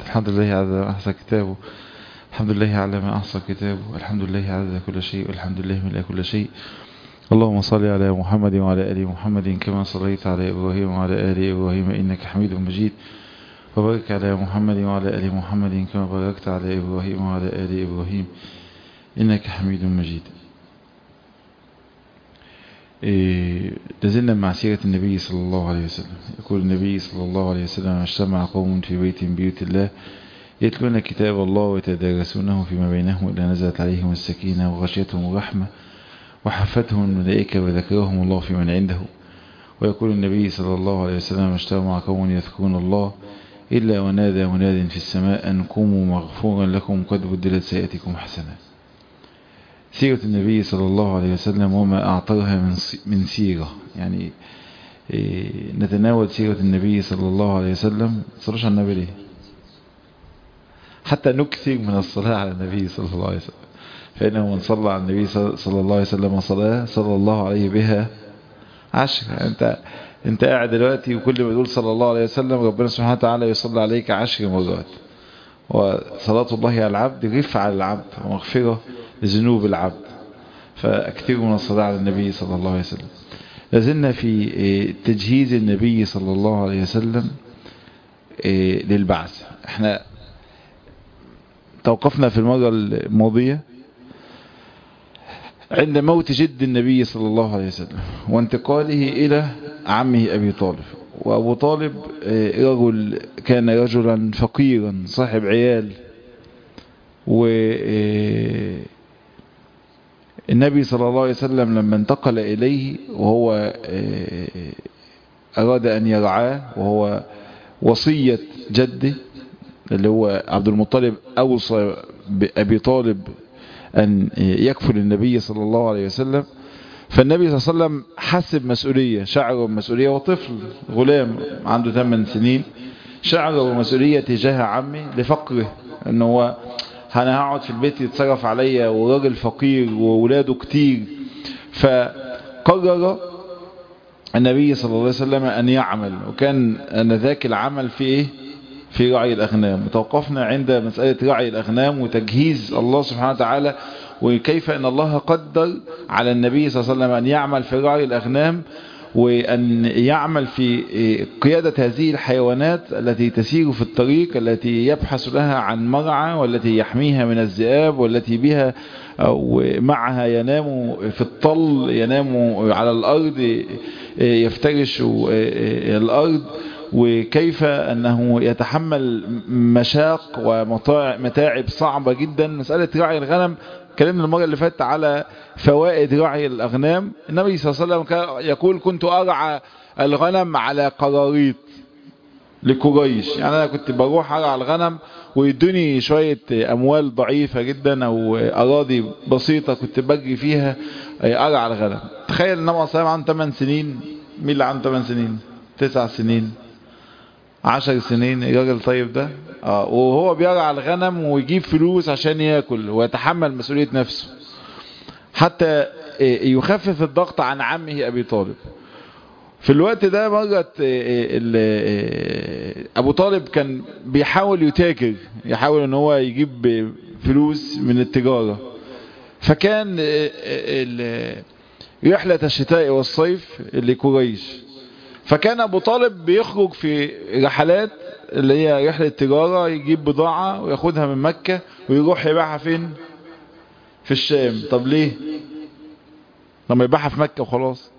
الحمد لله على ما أحصى كتابه الحمد لله على ما أحصى كتابه الحمد لله على كل شيء والحمد لله من كل شيء اللهم صل على محمد وعلى آل محمد كما صليت على إبراهيم وعلى آل إبراهيم إنك حميد مجيد وبارك على محمد وعلى آل محمد كما باركت على إبراهيم وعلى آل إبراهيم إنك حميد مجيد لازلنا مع سيرة النبي صلى الله عليه وسلم يقول النبي صلى الله عليه وسلم اجتمع قوم في بيت من بيوت الله يتلون كتاب الله ويتدارسونه فيما بينهم إلا نزلت عليهم السكينة وغشيتهم الرحمة وحفتهم الملائكة وذكرهم الله في من عنده ويقول النبي صلى الله عليه وسلم اجتمع قوم يذكرون الله إلا ونادى مناد في السماء أن قوموا مغفورا لكم قد بدلت سيئتكم حسنات سيرة النبي صلى الله عليه وسلم وما أعطاها من من سيرة يعني نتناول سيرة النبي صلى الله عليه وسلم صلوش على النبي ليه حتى نكثر من الصلاة على النبي صلى الله عليه وسلم فإنه من صلى على النبي صلى الله عليه وسلم صلاة صلى الله عليه بها عشر أنت أنت قاعد دلوقتي وكل ما تقول صلى الله عليه وسلم ربنا سبحانه وتعالى يصلي عليك عشر مرات وصلاة الله على العبد رفع العبد ومغفرة لذنوب العبد فأكثر من الصلاة على النبي صلى الله عليه وسلم لازلنا في تجهيز النبي صلى الله عليه وسلم للبعث احنا توقفنا في المرة الماضية عند موت جد النبي صلى الله عليه وسلم وانتقاله إلى عمه أبي طالب وأبو طالب رجل كان رجلا فقيرا صاحب عيال و النبي صلى الله عليه وسلم لما انتقل إليه وهو أراد أن يرعاه وهو وصية جده اللي هو عبد المطلب أوصى بأبي طالب أن يكفل النبي صلى الله عليه وسلم فالنبي صلى الله عليه وسلم حسب مسؤولية شعر بمسؤولية وطفل غلام عنده 8 سنين شعر بمسؤولية تجاه عمي لفقره انه هو انا هقعد في البيت يتصرف عليا وراجل فقير وولاده كتير فقرر النبي صلى الله عليه وسلم ان يعمل وكان انذاك العمل في ايه في رعي الأغنام وتوقفنا عند مسألة رعي الأغنام وتجهيز الله سبحانه وتعالى وكيف أن الله قدر على النبي صلى الله عليه وسلم أن يعمل في رعي الأغنام وأن يعمل في قيادة هذه الحيوانات التي تسير في الطريق التي يبحث لها عن مرعى والتي يحميها من الذئاب والتي بها أو معها ينام في الطل ينام على الأرض يفترش الأرض وكيف أنه يتحمل مشاق ومتاعب صعبة جدا مسألة رعي الغنم كلمنا المرة اللي فاتت على فوائد رعي الأغنام النبي صلى الله عليه وسلم يقول كنت أرعى الغنم على قراريط لقريش يعني أنا كنت بروح أرعى الغنم ويدوني شوية أموال ضعيفة جدا أو أراضي بسيطة كنت بجري فيها أرعى الغنم تخيل النبي صلى الله عليه وسلم عنده 8 سنين مين اللي عنده 8 سنين 9 سنين عشر سنين الراجل طيب ده اه وهو بيرعى الغنم ويجيب فلوس عشان ياكل ويتحمل مسؤولية نفسه حتى يخفف الضغط عن عمه ابي طالب في الوقت ده مرت ابو طالب كان بيحاول يتاجر يحاول ان هو يجيب فلوس من التجارة فكان رحلة الشتاء والصيف لقريش فكان ابو طالب بيخرج في رحلات اللي هي رحلة تجارة يجيب بضاعة وياخدها من مكة ويروح يبيعها فين في الشام طب ليه لما يبيعها في مكة وخلاص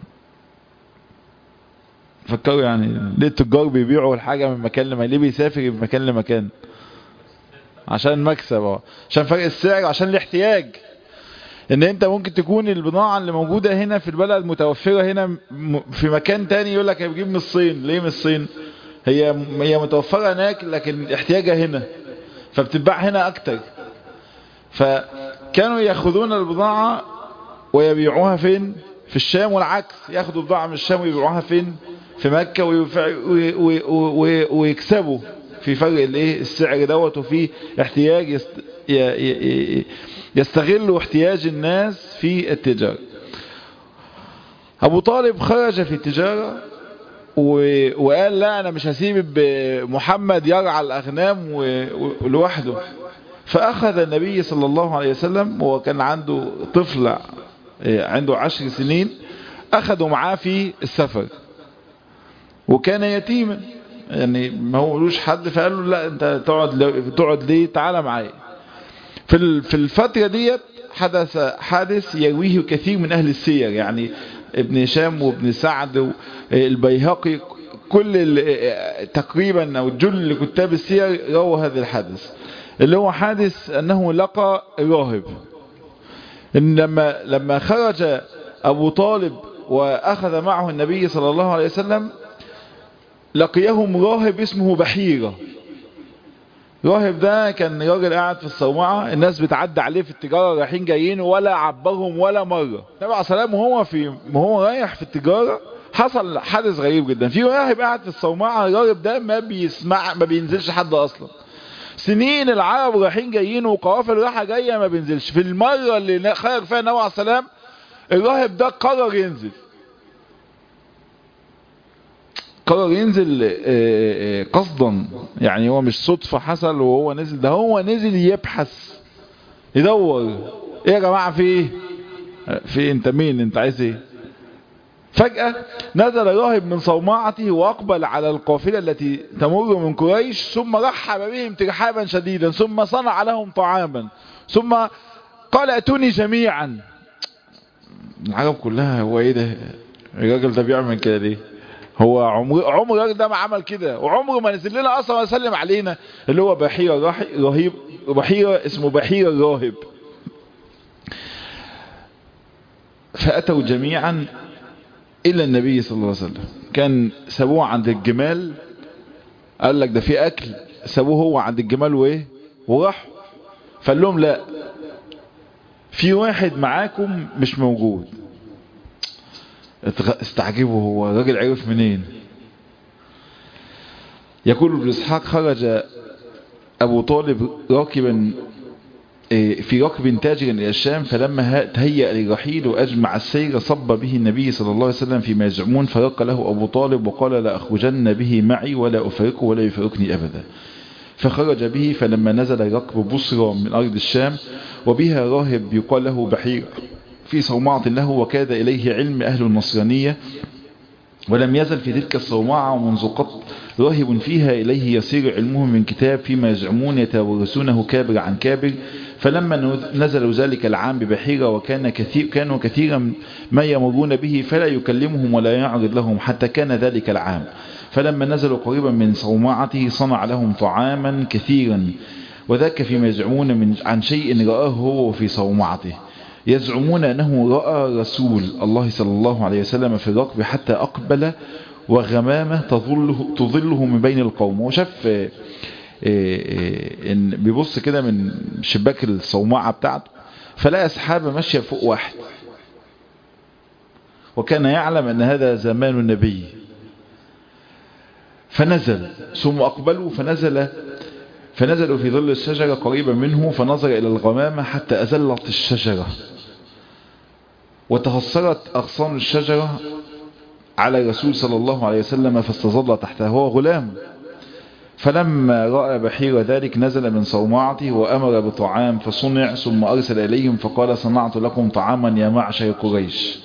فكروا يعني ليه التجار بيبيعوا الحاجة من مكان لمكان ليه بيسافر من مكان لمكان عشان مكسب عشان فرق السعر عشان الاحتياج ان انت ممكن تكون البضاعة اللي موجودة هنا في البلد متوفرة هنا في مكان تاني يقول لك بجيب من الصين ليه من الصين هي هي متوفرة هناك لكن احتياجها هنا فبتتباع هنا اكتر فكانوا ياخذون البضاعة ويبيعوها فين في الشام والعكس ياخدوا بضاعة من الشام ويبيعوها فين في مكة ويكسبوا في فرق الايه السعر دوت وفي احتياج يست... يستغلوا احتياج الناس في التجارة أبو طالب خرج في التجارة وقال لا انا مش هسيب محمد يرعى الاغنام لوحده فاخذ النبي صلى الله عليه وسلم وهو كان عنده طفل عنده عشر سنين اخذوا معاه في السفر وكان يتيما يعني ما هو ملوش حد فقال له لا انت تقعد تقعد ليه تعالى معايا في في الفتره ديت حدث حادث يرويه كثير من اهل السير يعني ابن هشام وابن سعد والبيهقي كل تقريبا او جل كتاب السير رووا هذا الحادث اللي هو حادث انه لقى راهب ان لما لما خرج ابو طالب واخذ معه النبي صلى الله عليه وسلم لقيهم راهب اسمه بحيرة راهب ده كان راجل قاعد في الصومعة الناس بتعدى عليه في التجارة رايحين جايين ولا عبرهم ولا مرة النبي عليه السلام وهو في وهو رايح في التجارة حصل حدث غريب جدا في راهب قاعد في الصومعة الراهب ده ما بيسمع ما بينزلش حد اصلا سنين العرب رايحين جايين وقوافل رايحه جايه ما بينزلش في المره اللي خرج فيها النبي عليه السلام الراهب ده قرر ينزل قرر ينزل قصدا يعني هو مش صدفة حصل وهو نزل ده هو نزل يبحث يدور ايه يا جماعة في ايه في انت مين انت عايز ايه فجأة نزل راهب من صومعته واقبل على القافلة التي تمر من قريش ثم رحب بهم ترحابا شديدا ثم صنع لهم طعاما ثم قال اتوني جميعا العرب كلها هو ايه ده الراجل ده بيعمل كده ليه هو عمر عمر الراجل ده ما عمل كده وعمره ما نزل لنا اصلا وسلم علينا اللي هو بحيرة رهيب بحيرة اسمه بحيرة الراهب فأتوا جميعا إلى النبي صلى الله عليه وسلم كان سابوه عند الجمال قال لك ده في أكل سابوه هو عند الجمال وإيه وراح فقال لهم لا في واحد معاكم مش موجود استعجبوا هو الراجل عرف منين يقول ابن اسحاق خرج ابو طالب راكبا في ركب تاجر الى الشام فلما تهيأ للرحيل واجمع السير صب به النبي صلى الله عليه وسلم فيما يزعمون فرق له ابو طالب وقال لا اخرجن به معي ولا افارقه ولا يفارقني ابدا فخرج به فلما نزل ركب بصرى من ارض الشام وبها راهب يقال له بحير في صومعة له وكاد إليه علم أهل النصرانية ولم يزل في تلك الصومعة منذ قط راهب فيها إليه يصير علمهم من كتاب فيما يزعمون يتورثونه كابر عن كابر فلما نزلوا ذلك العام ببحيرة وكان كثير كانوا كثيرا ما يمرون به فلا يكلمهم ولا يعرض لهم حتى كان ذلك العام فلما نزلوا قريبا من صومعته صنع لهم طعاما كثيرا وذاك فيما يزعمون من عن شيء رآه هو في صومعته يزعمون أنه رأى رسول الله صلى الله عليه وسلم في الركب حتى أقبل وغمامة تظله, تظله من بين القوم وشاف إن بيبص كده من شباك الصومعة بتاعته فلقى أصحابه ماشية فوق واحد وكان يعلم أن هذا زمان النبي فنزل ثم أقبلوا فنزل فنزلوا في ظل الشجرة قريبا منه فنظر إلى الغمامة حتى أزلت الشجرة وتهصرت أغصان الشجرة على الرسول صلى الله عليه وسلم فاستظل تحتها هو غلام فلما رأى بحير ذلك نزل من صومعته وأمر بطعام فصنع ثم أرسل إليهم فقال صنعت لكم طعاما يا معشر قريش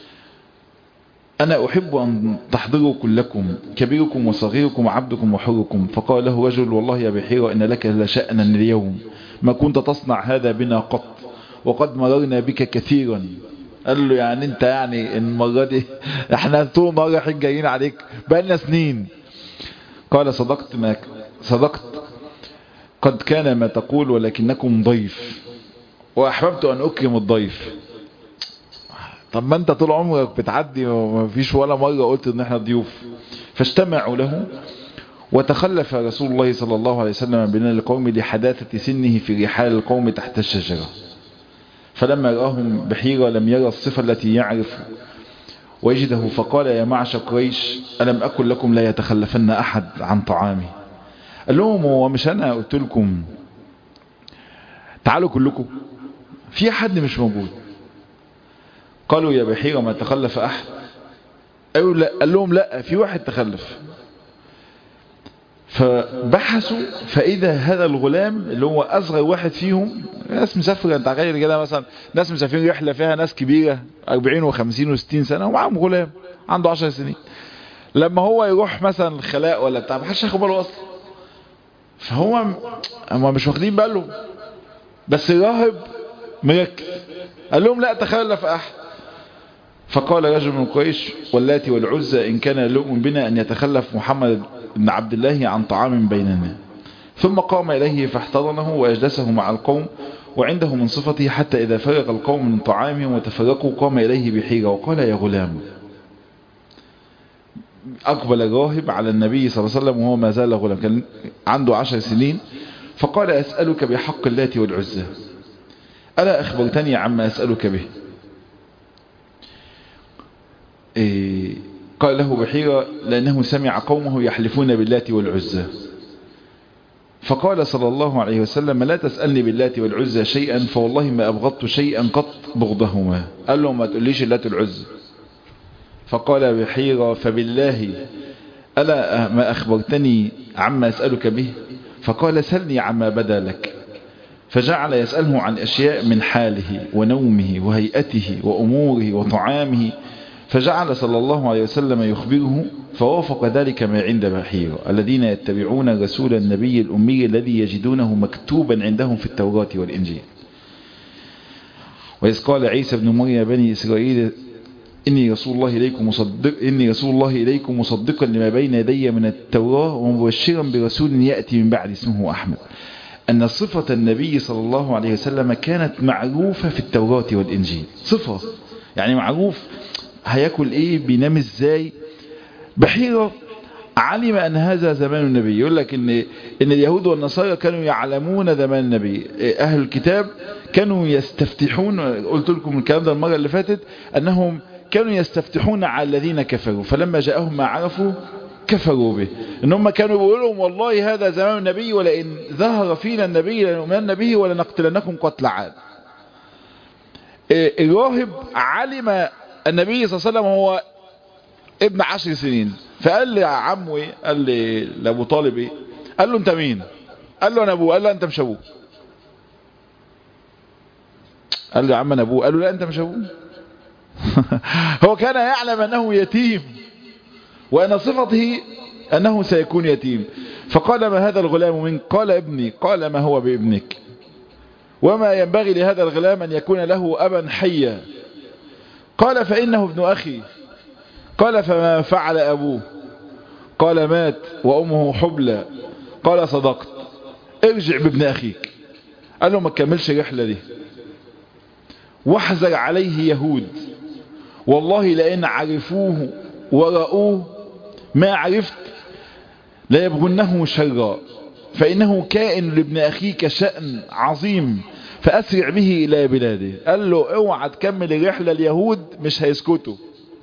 أنا أحب أن تحضروا كلكم كبيركم وصغيركم وعبدكم وحركم فقال له رجل والله يا بحيرة إن لك لشأنا اليوم ما كنت تصنع هذا بنا قط وقد مررنا بك كثيرا قال له يعني انت يعني المرة دي احنا طول مرة رايحين جايين عليك بقالنا سنين قال صدقت ما صدقت قد كان ما تقول ولكنكم ضيف وأحببت أن أكرم الضيف طب ما انت طول عمرك بتعدي وما فيش ولا مرة قلت ان احنا ضيوف فاجتمعوا له وتخلف رسول الله صلى الله عليه وسلم بين القوم لحداثة سنه في رحال القوم تحت الشجرة فلما رآهم بحيرة لم يرى الصفة التي يعرف ويجده فقال يا معشر قريش ألم أكن لكم لا يتخلفن أحد عن طعامي قال لهم هو مش أنا قلت لكم تعالوا كلكم في حد مش موجود قالوا يا بحيرة ما تخلف أحد قالوا لا قال لهم لا في واحد تخلف فبحثوا فإذا هذا الغلام اللي هو أصغر واحد فيهم ناس مسافرة انت تخيل كده مثلا ناس مسافرين رحلة فيها ناس كبيرة 40 و50 و60 سنة ومعاهم غلام عنده 10 سنين لما هو يروح مثلا الخلاء ولا بتاع محدش ياخد باله اصلا فهو هم مش واخدين بالهم بس الراهب مركز قال لهم لا تخلف احد فقال رجل من قريش واللاتي والعزى إن كان لؤم بنا أن يتخلف محمد بن عبد الله عن طعام بيننا ثم قام إليه فاحتضنه وأجلسه مع القوم وعنده من صفته حتى إذا فرغ القوم من طعامهم وتفرقوا قام إليه بحيرة وقال يا غلام أقبل الراهب على النبي صلى الله عليه وسلم وهو ما زال غلام كان عنده عشر سنين فقال أسألك بحق اللات والعزى ألا أخبرتني عما أسألك به إيه قال له بحيرة لأنه سمع قومه يحلفون باللات والعزى فقال صلى الله عليه وسلم لا تسألني باللات والعزى شيئا فوالله ما أبغضت شيئا قط بغضهما قال له ما تقوليش اللات والعزى فقال بحيرة فبالله ألا ما أخبرتني عما أسألك به فقال سلني عما بدا لك فجعل يسأله عن أشياء من حاله ونومه وهيئته وأموره وطعامه فجعل صلى الله عليه وسلم يخبره فوافق ذلك ما عند بحير الذين يتبعون رسول النبي الأمي الذي يجدونه مكتوبا عندهم في التوراة والإنجيل وإذ قال عيسى بن مريم بني إسرائيل إني رسول الله إليكم مصدق إني رسول الله إليكم مصدقا لما بين يدي من التوراة ومبشرا برسول يأتي من بعد اسمه أحمد أن صفة النبي صلى الله عليه وسلم كانت معروفة في التوراة والإنجيل صفة يعني معروف هياكل ايه بينام ازاي بحيرة علم ان هذا زمان النبي يقول لك ان ان اليهود والنصارى كانوا يعلمون زمان النبي اهل الكتاب كانوا يستفتحون قلت لكم الكلام ده المرة اللي فاتت انهم كانوا يستفتحون على الذين كفروا فلما جاءهم ما عرفوا كفروا به ان هم كانوا بيقولوا لهم والله هذا زمان النبي ولئن ظهر فينا النبي لنؤمنن به ولنقتلنكم قتل عاد الراهب علم النبي صلى الله عليه وسلم هو ابن عشر سنين فقال لي يا عمو ايه قال لي لابو طالب ايه قال له انت مين قال له انا ابوه قال له انت مش ابوه قال له يا عم انا ابوه قال له لا انت مش ابوه هو كان يعلم انه يتيم وان صفته انه سيكون يتيم فقال ما هذا الغلام منك قال ابني قال ما هو بابنك وما ينبغي لهذا الغلام ان يكون له ابا حيا قال فإنه ابن أخي قال فما فعل أبوه قال مات وأمه حبلى قال صدقت ارجع بابن أخيك قال له ما تكملش الرحلة دي واحذر عليه يهود والله لأن عرفوه ورأوه ما عرفت لا يبغنه شرا فإنه كائن لابن أخيك شأن عظيم فأسرع به إلى بلاده قال له اوعى تكمل الرحلة اليهود مش هيسكتوا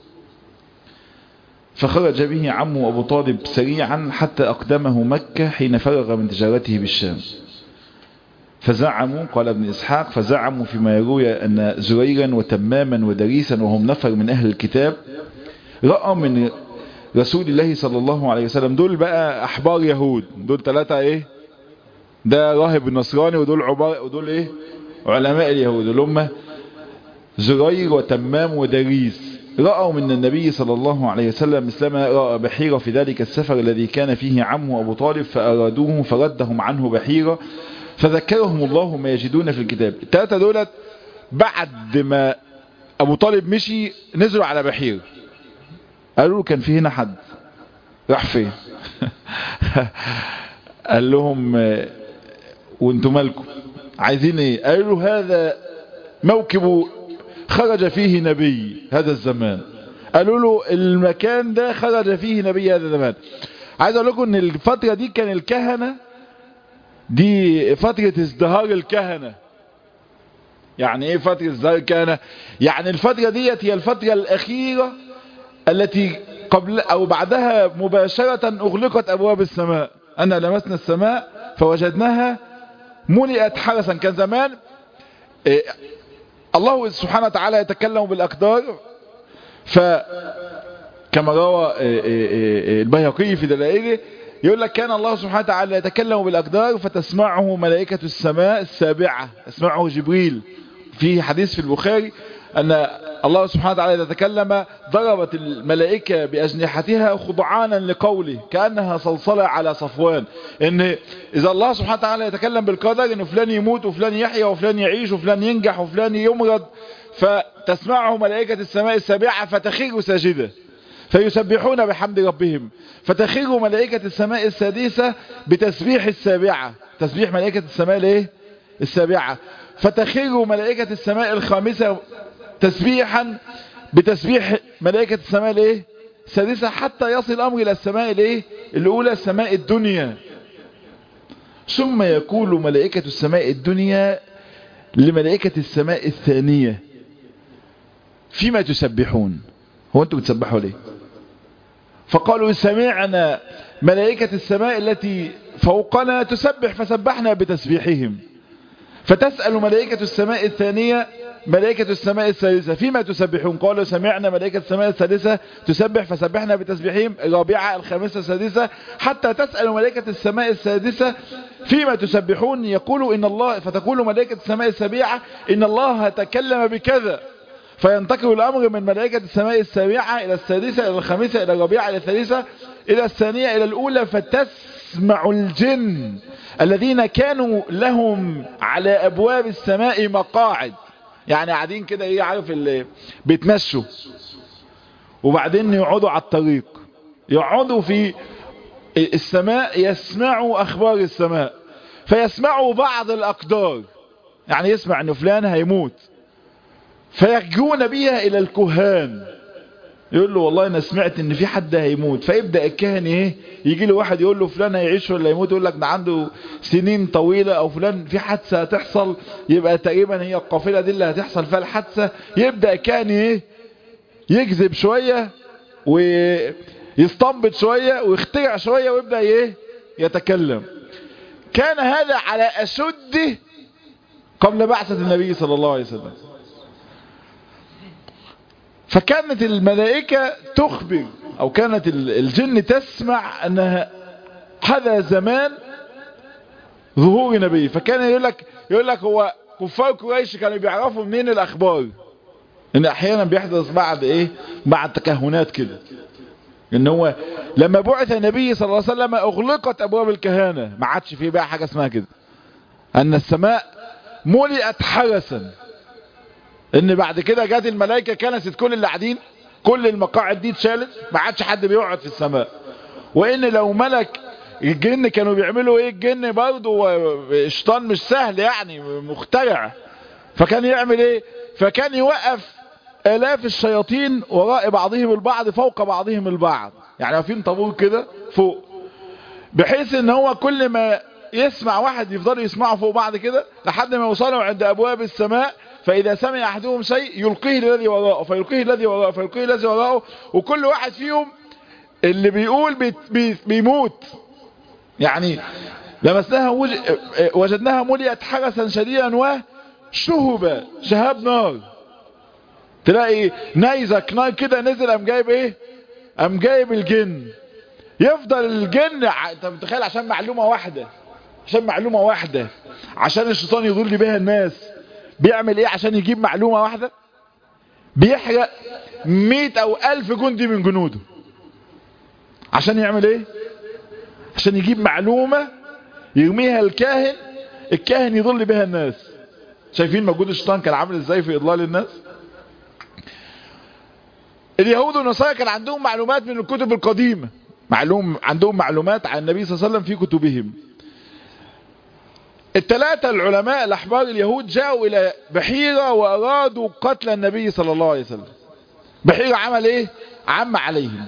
فخرج به عمه أبو طالب سريعا حتى أقدمه مكة حين فرغ من تجارته بالشام فزعموا قال ابن إسحاق فزعموا فيما يروي أن زريرا وتماما ودريسا وهم نفر من أهل الكتاب رأوا من رسول الله صلى الله عليه وسلم دول بقى أحبار يهود دول ثلاثة إيه ده راهب النصراني ودول عبار ودول ايه علماء اليهود اللي هم زرير وتمام ودريس رأوا من النبي صلى الله عليه وسلم مثلما رأى بحيرة في ذلك السفر الذي كان فيه عمه أبو طالب فأرادوه فردهم عنه بحيرة فذكرهم الله ما يجدون في الكتاب الثلاثة دولت بعد ما أبو طالب مشي نزلوا على بحيرة قالوا كان في هنا حد راح فين قال لهم وانتم مالكم عايزين ايه قالوا هذا موكب خرج فيه نبي هذا الزمان قالوا له المكان ده خرج فيه نبي هذا الزمان عايز اقول لكم ان الفترة دي كان الكهنة دي فترة ازدهار الكهنة يعني ايه فترة ازدهار الكهنة يعني الفترة ديت هي الفترة الاخيرة التي قبل او بعدها مباشرة اغلقت ابواب السماء أنا لمسنا السماء فوجدناها ملئت حرسا كان زمان إيه الله سبحانه وتعالى يتكلم بالأقدار فكان كما روى البيهقي في دلائله يقول لك كان الله سبحانه وتعالى يتكلم بالأقدار فتسمعه ملائكة السماء السابعة يسمعه جبريل في حديث في البخاري أن الله سبحانه وتعالى يتكلم ضربت الملائكة بأجنحتها خضعانا لقوله كأنها صلصلة على صفوان إن إذا الله سبحانه وتعالى يتكلم بالقدر إن فلان يموت وفلان يحيى وفلان يعيش وفلان ينجح وفلان يمرض فتسمعه ملائكة السماء السابعة فتخير ساجدة فيسبحون بحمد ربهم فتخير ملائكة السماء السادسة بتسبيح السابعة تسبيح ملائكة السماء الايه السابعة فتخير ملائكة السماء الخامسة تسبيحا بتسبيح ملائكة السماء الايه السادسة حتى يصل الامر الى السماء الايه الاولى السماء الدنيا ثم يقول ملائكة السماء الدنيا لملائكة السماء الثانية فيما تسبحون هو انتم بتسبحوا ليه فقالوا سمعنا ملائكة السماء التي فوقنا تسبح فسبحنا بتسبيحهم فتسأل ملائكة السماء الثانية ملائكة السماء الثالثة فيما تسبحون قالوا سمعنا ملائكة السماء الثالثة تسبح فسبحنا بتسبيحهم الرابعة الخامسة السادسة حتى تسأل ملائكة السماء السادسة فيما تسبحون يقول إن الله فتقول ملائكة السماء السابعة إن الله تكلم بكذا فينتقل الأمر من ملائكة السماء السابعة إلى السادسة إلى الخامسة إلى الرابعة إلى الثالثة إلى الثانية إلى الأولى فتسمع الجن الذين كانوا لهم على أبواب السماء مقاعد يعني قاعدين كده ايه عارف اللي بيتمشوا وبعدين يقعدوا على الطريق يقعدوا في السماء يسمعوا اخبار السماء فيسمعوا بعض الاقدار يعني يسمع ان فلان هيموت فيرجون بها الى الكهان يقول له والله انا سمعت ان في حد هيموت فيبدا الكاهن ايه يجي له واحد يقول له فلان هيعيش ولا يموت يقول لك ده عنده سنين طويله او فلان في حادثه هتحصل يبقى تقريبا هي القافله دي اللي هتحصل فيها الحادثه يبدا الكاهن ايه يكذب شويه ويستنبط شويه ويخترع شويه ويبدا ايه يتكلم كان هذا على اشده قبل بعثه النبي صلى الله عليه وسلم فكانت الملائكة تخبر او كانت الجن تسمع انها هذا زمان ظهور نبي فكان يقول لك يقول لك هو كفار قريش كانوا بيعرفوا منين الاخبار ان احيانا بيحدث بعد ايه بعد تكهنات كده ان هو لما بعث النبي صلى الله عليه وسلم اغلقت ابواب الكهانة ما عادش فيه بقى حاجة اسمها كده ان السماء ملئت حرسا ان بعد كده جت الملائكه كنست كل اللي قاعدين كل المقاعد دي اتشالت ما عادش حد بيقعد في السماء وان لو ملك الجن كانوا بيعملوا ايه الجن برضه الشيطان مش سهل يعني مخترع فكان يعمل ايه فكان يوقف الاف الشياطين وراء بعضهم البعض فوق بعضهم البعض يعني واقفين طابور كده فوق بحيث ان هو كل ما يسمع واحد يفضلوا يسمعوا فوق بعض كده لحد ما يوصلوا عند ابواب السماء فإذا سمع أحدهم شيء يلقيه الذي وراءه فيلقيه الذي وراءه فيلقيه الذي وراءه وكل واحد فيهم اللي بيقول بي بي بيموت يعني لمسناها وجدناها ملئت حرسا شديدا وشهبا شهاب نار تلاقي نيزك نار كده نزل قام جايب ايه قام جايب الجن يفضل الجن انت متخيل عشان معلومة واحدة عشان معلومة واحدة عشان الشيطان يضل بها الناس بيعمل ايه عشان يجيب معلومة واحدة بيحرق مئة او الف جندي من جنوده عشان يعمل ايه عشان يجيب معلومة يرميها الكاهن الكاهن يضل بها الناس شايفين موجود الشيطان كان عامل ازاي في اضلال الناس اليهود والنصارى كان عندهم معلومات من الكتب القديمة معلوم عندهم معلومات عن النبي صلى الله عليه وسلم في كتبهم الثلاثة العلماء الأحبار اليهود جاءوا إلى بحيرة وأرادوا قتل النبي صلى الله عليه وسلم بحيرة عمل إيه عم عليهم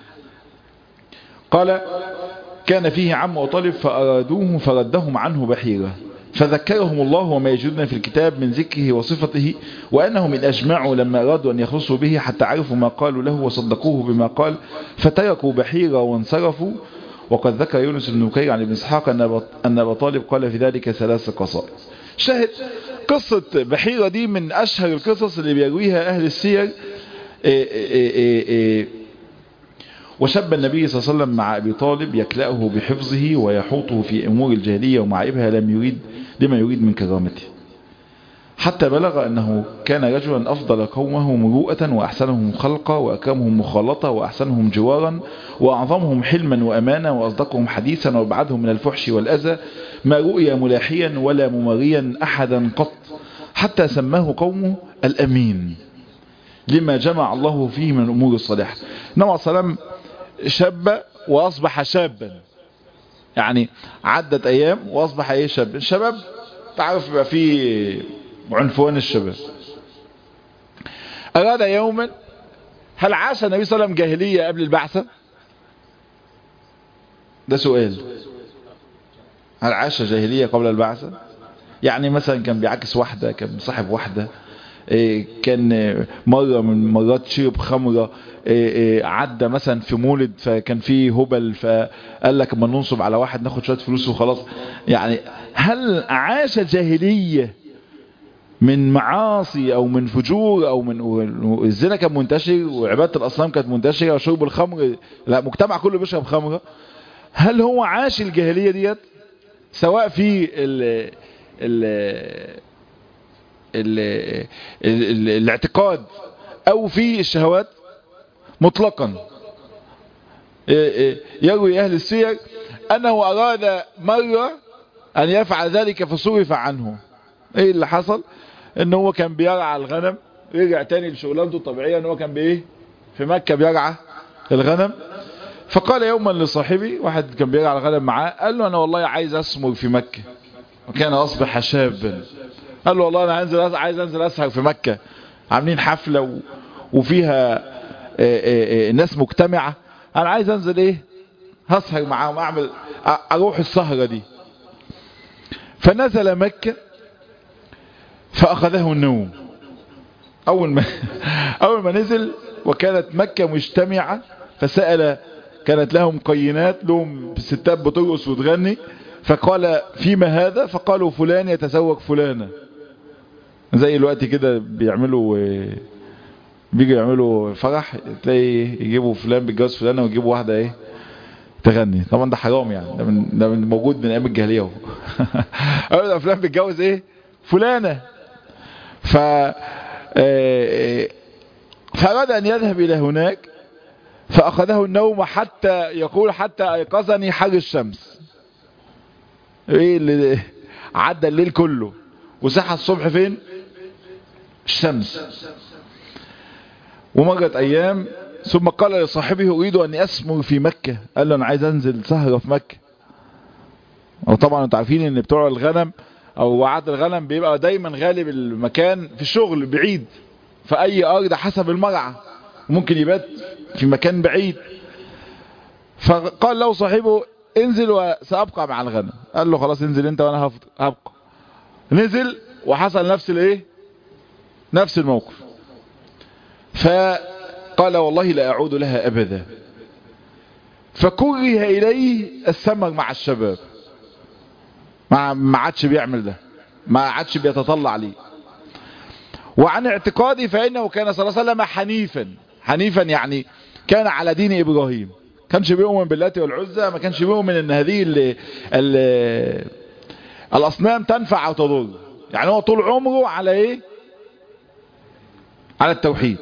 قال كان فيه عم وطالب فأرادوه فردهم عنه بحيرة فذكرهم الله وما يجدون في الكتاب من ذكره وصفته وأنهم إن أجمعوا لما أرادوا أن يخلصوا به حتى عرفوا ما قالوا له وصدقوه بما قال فتركوا بحيرة وانصرفوا وقد ذكر يونس بن بكير عن ابن اسحاق أن أبا طالب قال في ذلك ثلاث قصائد شاهد قصة بحيرة دي من أشهر القصص اللي بيرويها أهل السير إيه إيه إيه وشب النبي صلى الله عليه وسلم مع أبي طالب يكلأه بحفظه ويحوطه في أمور الجاهلية ومعائبها لم يريد لما يريد من كرامته حتى بلغ أنه كان رجلا أفضل قومه مروءة وأحسنهم خلقا وأكرمهم مخالطة وأحسنهم جوارا وأعظمهم حلما وأمانا وأصدقهم حديثا وأبعدهم من الفحش والأذى ما رؤي ملاحيا ولا ممريا أحدا قط حتى سماه قومه الأمين لما جمع الله فيه من الأمور الصالحة نوع سلام شاب وأصبح شابا يعني عدت أيام وأصبح أيه شاب الشباب تعرف يبقى فيه عنفوان الشباب أراد يوما هل عاش النبي صلى الله عليه وسلم جاهلية قبل البعثة ده سؤال هل عاش جاهلية قبل البعثة يعني مثلا كان بيعكس واحدة كان صاحب واحدة كان مرة من مرات شرب خمرة عدى مثلا في مولد فكان فيه هبل فقال لك اما ننصب على واحد ناخد شوية فلوس وخلاص يعني هل عاش جاهلية من معاصي او من فجور او من الزنا كان منتشر وعبادة الاصنام كانت منتشرة وشرب الخمر لا مجتمع كله بيشرب خمرة هل هو عاش الجاهلية ديت سواء في ال ال ال ال الاعتقاد او في الشهوات مطلقا يروي اهل السير انه اراد مرة ان يفعل ذلك فصرف عنه ايه اللي حصل ان هو كان بيرعى الغنم رجع تاني لشغلانته الطبيعية ان هو كان بايه في مكة بيرعى الغنم فقال يوما لصاحبي واحد كان بيرعى الغنم معاه قال له انا والله عايز اسمر في مكة وكان اصبح شابا قال له والله انا هنزل عايز انزل اسهر في مكة عاملين حفلة و... وفيها آآ آآ ناس مجتمعة انا عايز انزل ايه هسهر معاهم اعمل اروح السهرة دي فنزل مكة فاخذه النوم اول ما اول ما نزل وكانت مكة مجتمعة فسأل كانت لهم قينات لهم ستات بترقص وتغني فقال فيما هذا فقالوا فلان يتزوج فلانة زي الوقت كده بيعملوا بيجوا يعملوا فرح تلاقي يجيبوا فلان بيتجوز فلانة ويجيبوا واحدة ايه تغني طبعا ده حرام يعني ده من, ده من موجود من ايام الجاهليه اهو اول فلان بيتجوز ايه فلانة ف فأراد أن يذهب إلى هناك فأخذه النوم حتى يقول حتى أيقظني حر الشمس ايه اللي عدى الليل كله وصحى الصبح فين الشمس ومرت ايام ثم قال لصاحبه اريد ان اسمر في مكة قال له انا عايز انزل سهرة في مكة وطبعا انتوا عارفين ان بتوع الغنم او وعد الغنم بيبقى دايما غالب المكان في الشغل بعيد في اي ارض حسب المرعى ممكن يبات في مكان بعيد فقال له صاحبه انزل وسأبقى مع الغنم قال له خلاص انزل انت وانا هبقى نزل وحصل نفس الايه نفس الموقف فقال والله لا اعود لها ابدا فكره اليه السمر مع الشباب ما ما عادش بيعمل ده ما عادش بيتطلع ليه وعن اعتقادي فانه كان صلى الله عليه وسلم حنيفا حنيفا يعني كان على دين ابراهيم كانش بيؤمن باللات والعزى ما كانش بيؤمن ان هذه ال ال الاصنام تنفع او تضر يعني هو طول عمره على ايه على التوحيد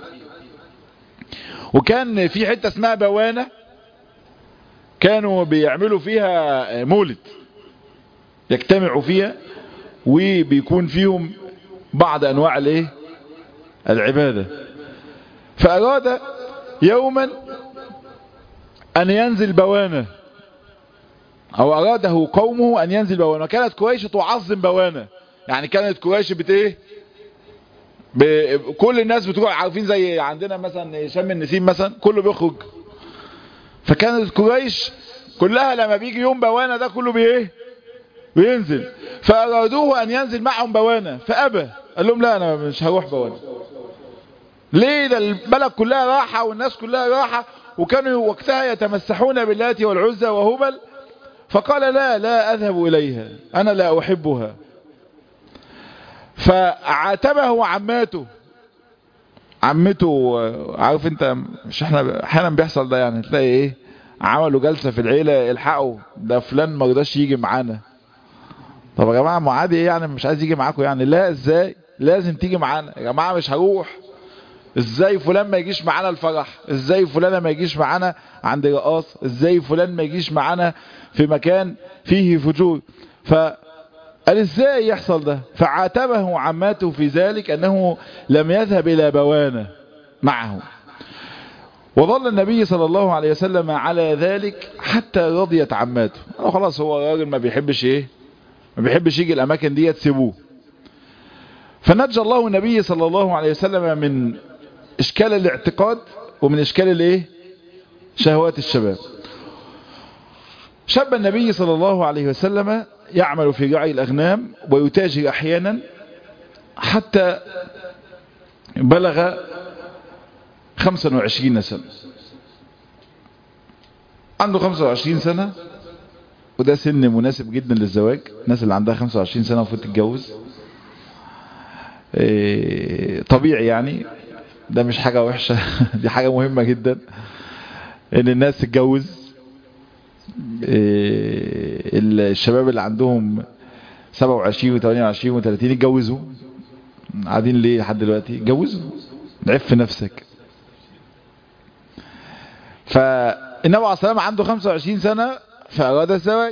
وكان في حتة اسمها بوانة كانوا بيعملوا فيها مولد يجتمعوا فيها وبيكون فيهم بعض انواع الايه العبادة فاراد يوما ان ينزل بوانة او اراده قومه ان ينزل بوانة كانت قريش تعظم بوانة يعني كانت قريش بت ايه كل الناس بتروح عارفين زي عندنا مثلا شم النسيم مثلا كله بيخرج فكانت قريش كلها لما بيجي يوم بوانة ده كله بايه بينزل فارادوه ان ينزل معهم بوانة فابى قال لهم لا انا مش هروح بوانة ليه ده البلد كلها راحة والناس كلها راحة وكانوا وقتها يتمسحون باللات والعزى وهبل فقال لا لا اذهب اليها انا لا احبها فعاتبه عماته عمته عارف انت مش احنا احيانا بيحصل ده يعني تلاقي ايه عملوا جلسة في العيلة الحقوا ده فلان ما رضاش يجي معانا طب يا جماعة ما عادي ايه يعني مش عايز يجي معاكم يعني لا ازاي لازم تيجي معانا يا جماعة مش هروح ازاي فلان ما يجيش معانا الفرح ازاي فلان ما يجيش معانا عند رقاص ازاي فلان ما يجيش معانا في مكان فيه فجور فقال ازاي يحصل ده فعاتبه عماته في ذلك انه لم يذهب الى بوانه معه وظل النبي صلى الله عليه وسلم على ذلك حتى رضيت عماته خلاص هو راجل ما بيحبش ايه ما بيحبش يجي الاماكن دي تسيبوه فنجى الله النبي صلى الله عليه وسلم من اشكال الاعتقاد ومن اشكال الايه شهوات الشباب شاب النبي صلى الله عليه وسلم يعمل في رعي الاغنام ويتاجر احيانا حتى بلغ 25 سنة عنده 25 سنة وده سن مناسب جدا للزواج الناس اللي عندها 25 سنة المفروض تتجوز طبيعي يعني ده مش حاجة وحشة دي حاجة مهمة جدا ان الناس تتجوز الشباب اللي عندهم 27 و 28 و 30 يتجوزوا قاعدين ليه لحد دلوقتي اتجوزوا عف في نفسك فالنبي عليه الصلاه عنده 25 سنة فأراد الزواج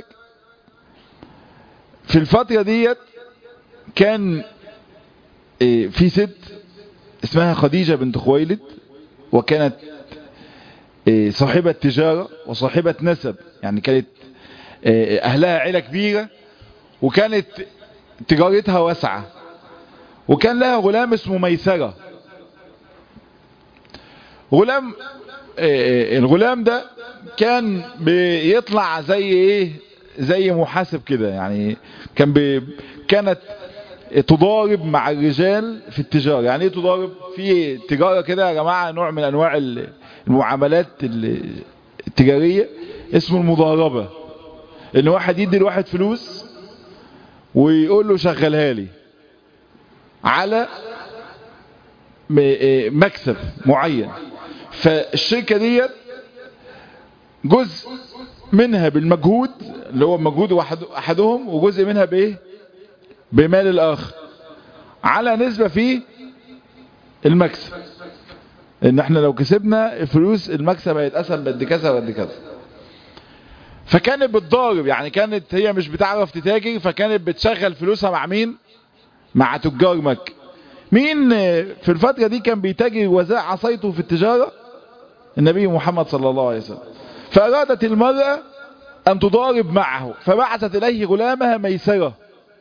في الفترة ديت كان في ست اسمها خديجة بنت خويلد وكانت صاحبة تجارة وصاحبة نسب يعني كانت أهلها عيلة كبيرة وكانت تجارتها واسعة وكان لها غلام اسمه ميسرة غلام الغلام ده كان بيطلع زي ايه زي محاسب كده يعني كان بي كانت تضارب مع الرجال في التجارة يعني ايه تضارب في تجارة كده يا جماعة نوع من انواع المعاملات التجارية اسمه المضاربة ان واحد يدي لواحد فلوس ويقول له شغلها لي على مكسب معين فالشركة دي جزء منها بالمجهود اللي هو مجهود واحد احدهم وجزء منها بايه بمال الاخر على نسبة في المكسب ان احنا لو كسبنا فلوس المكسب هيتقسم بقد كذا وقد كذا فكانت بتضارب يعني كانت هي مش بتعرف تتاجر فكانت بتشغل فلوسها مع مين مع تجار مكة مين في الفترة دي كان بيتاجر وزاع عصايته في التجارة النبي محمد صلى الله عليه وسلم فأرادت المرأة أن تضارب معه فبعثت إليه غلامها ميسرة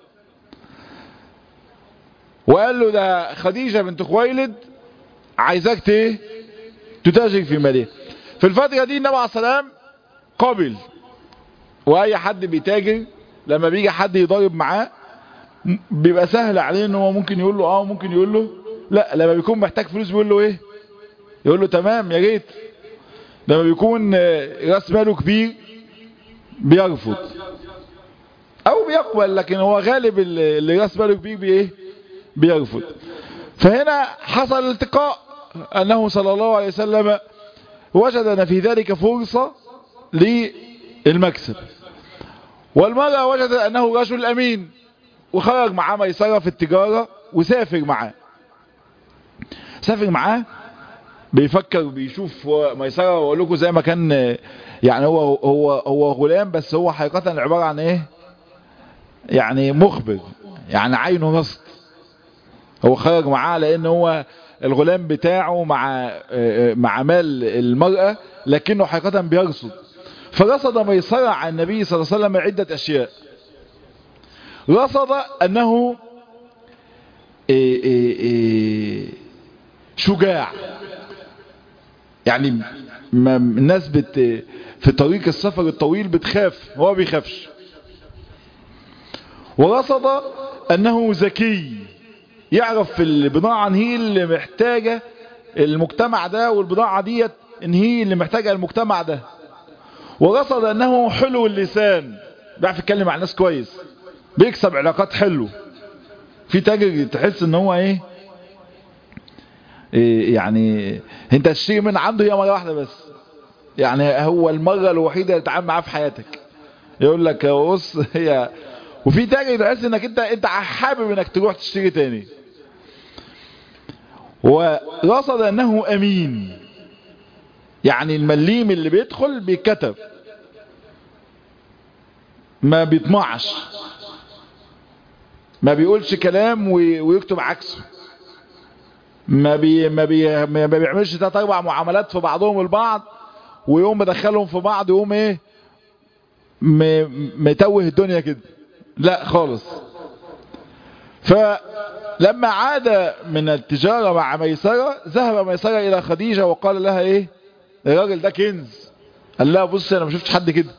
وقال له ده خديجة بنت خويلد عايزاك ايه تتاجر في ماليه في الفترة دي النبي عليه السلام قبل واي حد بيتاجر لما بيجي حد يضارب معاه بيبقى سهل عليه ان هو ممكن يقول له اه ممكن يقول له لا لما بيكون محتاج فلوس بيقول له ايه يقول له تمام يا ريت لما بيكون راس ماله كبير بيرفض او بيقبل لكن هو غالب اللي راس ماله كبير بايه بيرفض فهنا حصل التقاء انه صلى الله عليه وسلم وجدنا في ذلك فرصة للمكسب والمرأة وجدت انه رجل امين وخرج معاه ميسرة في التجارة وسافر معاه سافر معاه بيفكر بيشوف ميسرة واقول لكم زي ما كان يعني هو هو هو غلام بس هو حقيقة عبارة عن ايه يعني مخبر يعني عينه رصد هو خرج معاه لان هو الغلام بتاعه مع مع مال المرأة لكنه حقيقة بيرصد فرصد ميسرة عن النبي صلى الله عليه وسلم عدة اشياء رصد انه إيه إيه إيه شجاع يعني ما الناس بت في طريق السفر الطويل بتخاف هو بيخافش ورصد انه ذكي يعرف في البضاعة ان هي اللي محتاجة المجتمع ده والبضاعة ديت ان هي اللي محتاجة المجتمع ده ورصد انه حلو اللسان بيعرف يتكلم مع الناس كويس بيكسب علاقات حلو في تاجر تحس ان هو ايه يعني انت تشتري من عنده هي مرة واحدة بس يعني هو المرة الوحيدة اللي تتعامل معاه في حياتك يقول لك بص هي وفي تاجر تحس انك انت انت حابب انك تروح تشتري تاني ورصد انه امين يعني المليم اللي بيدخل بيتكتب ما بيطمعش ما بيقولش كلام ويكتب عكسه ما بي ما بي ما بيعملش تلات اربع معاملات في بعضهم البعض ويقوم مدخلهم في بعض يقوم ايه متوه الدنيا كده لا خالص فلما عاد من التجارة مع ميسرة ذهب ميسرة الى خديجة وقال لها ايه الراجل ده كنز قال لها بص انا ما شفتش حد كده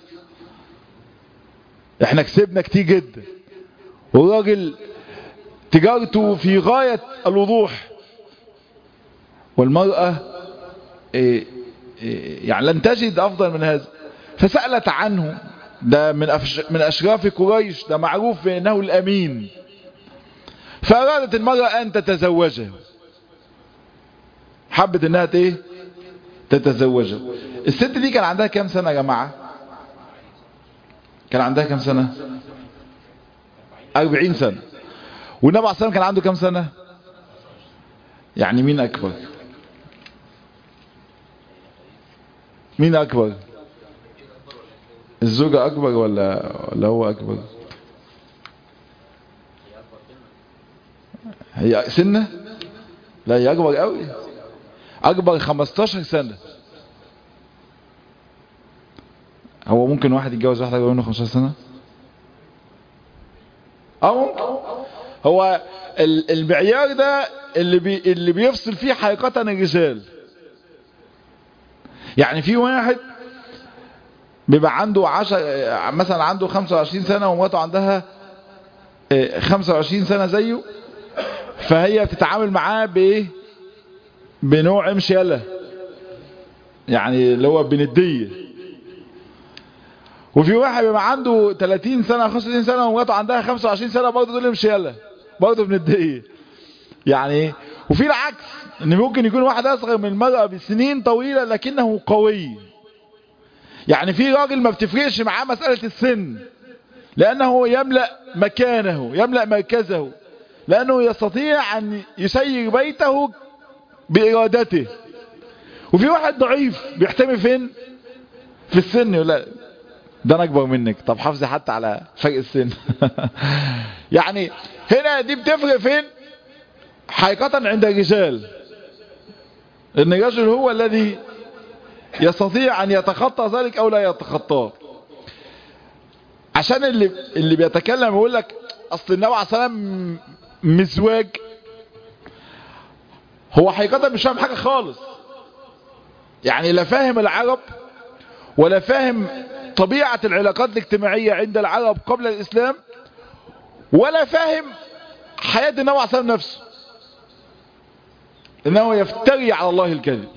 احنا كسبنا كتير جدا والراجل تجارته في غاية الوضوح والمرأة إيه إيه يعني لن تجد افضل من هذا فسألت عنه ده من من اشراف قريش ده معروف بانه الامين فارادت المرأة ان تتزوجه حبت انها ايه تتزوجه الست دي كان عندها كام سنة يا جماعة كان عندها كام سنة أربعين سنة والنبي عليه الصلاة كان عنده كام سنة يعني مين أكبر مين أكبر الزوجة أكبر ولا ولا هو أكبر هي سنة لا هي أكبر قوي أكبر 15 سنة هو ممكن واحد يتجوز واحدة أكبر منه 15 سنة اه ممكن هو المعيار ده اللي بي اللي بيفصل فيه حقيقة الرجال يعني في واحد بيبقى عنده عشر مثلا عنده 25 سنة ومراته عندها 25 سنة زيه فهي بتتعامل معاه بايه بنوع مشيلة يعني اللي هو بندية وفي واحد بيبقى عنده 30 سنة 35 سنة ومراته عندها 25 سنة برضه دول مشيلة برضه بندية يعني وفي العكس ان ممكن يكون واحد اصغر من المرأة بسنين طويلة لكنه قوي يعني في راجل ما بتفرقش معاه مسألة السن لانه يملأ مكانه يملأ مركزه لانه يستطيع ان يسير بيته بارادته وفي واحد ضعيف بيحتمي فين في السن لا ده انا اكبر منك طب حافظي حتى على فرق السن يعني هنا دي بتفرق فين حقيقة عند الرجال ان الرجل هو الذي يستطيع ان يتخطى ذلك او لا يتخطاه عشان اللي اللي بيتكلم يقول لك اصل النبي عليه الصلاه والسلام مزواج هو حقيقة مش فاهم حاجة خالص يعني لا فاهم العرب ولا فاهم طبيعة العلاقات الاجتماعية عند العرب قبل الإسلام ولا فاهم حياة النبي عليه الصلاة نفسه إنه يفتري على الله الكذب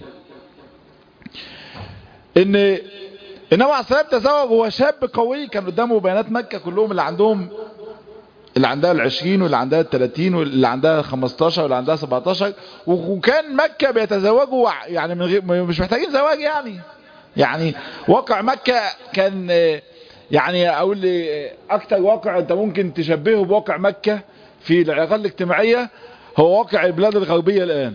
إن النبي عليه الصلاة تزوج وهو شاب قوي كان قدامه بيانات مكة كلهم اللي عندهم اللي عندها العشرين واللي عندها التلاتين واللي عندها خمستاشر واللي عندها سبعتاشر وكان مكة بيتزوجوا يعني من غير مش محتاجين زواج يعني يعني واقع مكة كان يعني اقول اكتر واقع انت ممكن تشبهه بواقع مكة في العلاقات الاجتماعية هو واقع البلاد الغربية الان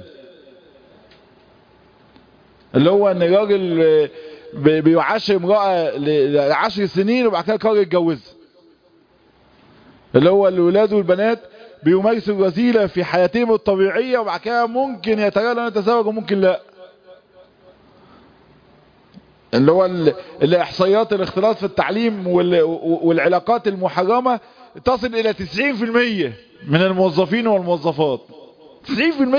اللي هو ان راجل بيعاشر امرأة لعشر سنين وبعد كده قرر يتجوزها اللي هو الولاد والبنات بيمارسوا الرذيلة في حياتهم الطبيعية وبعد كده ممكن يتجاهلوا ان يتزوجوا ممكن لا اللي هو الاحصائيات الاختلاط في التعليم والعلاقات المحرمة تصل الى 90% من الموظفين والموظفات 90%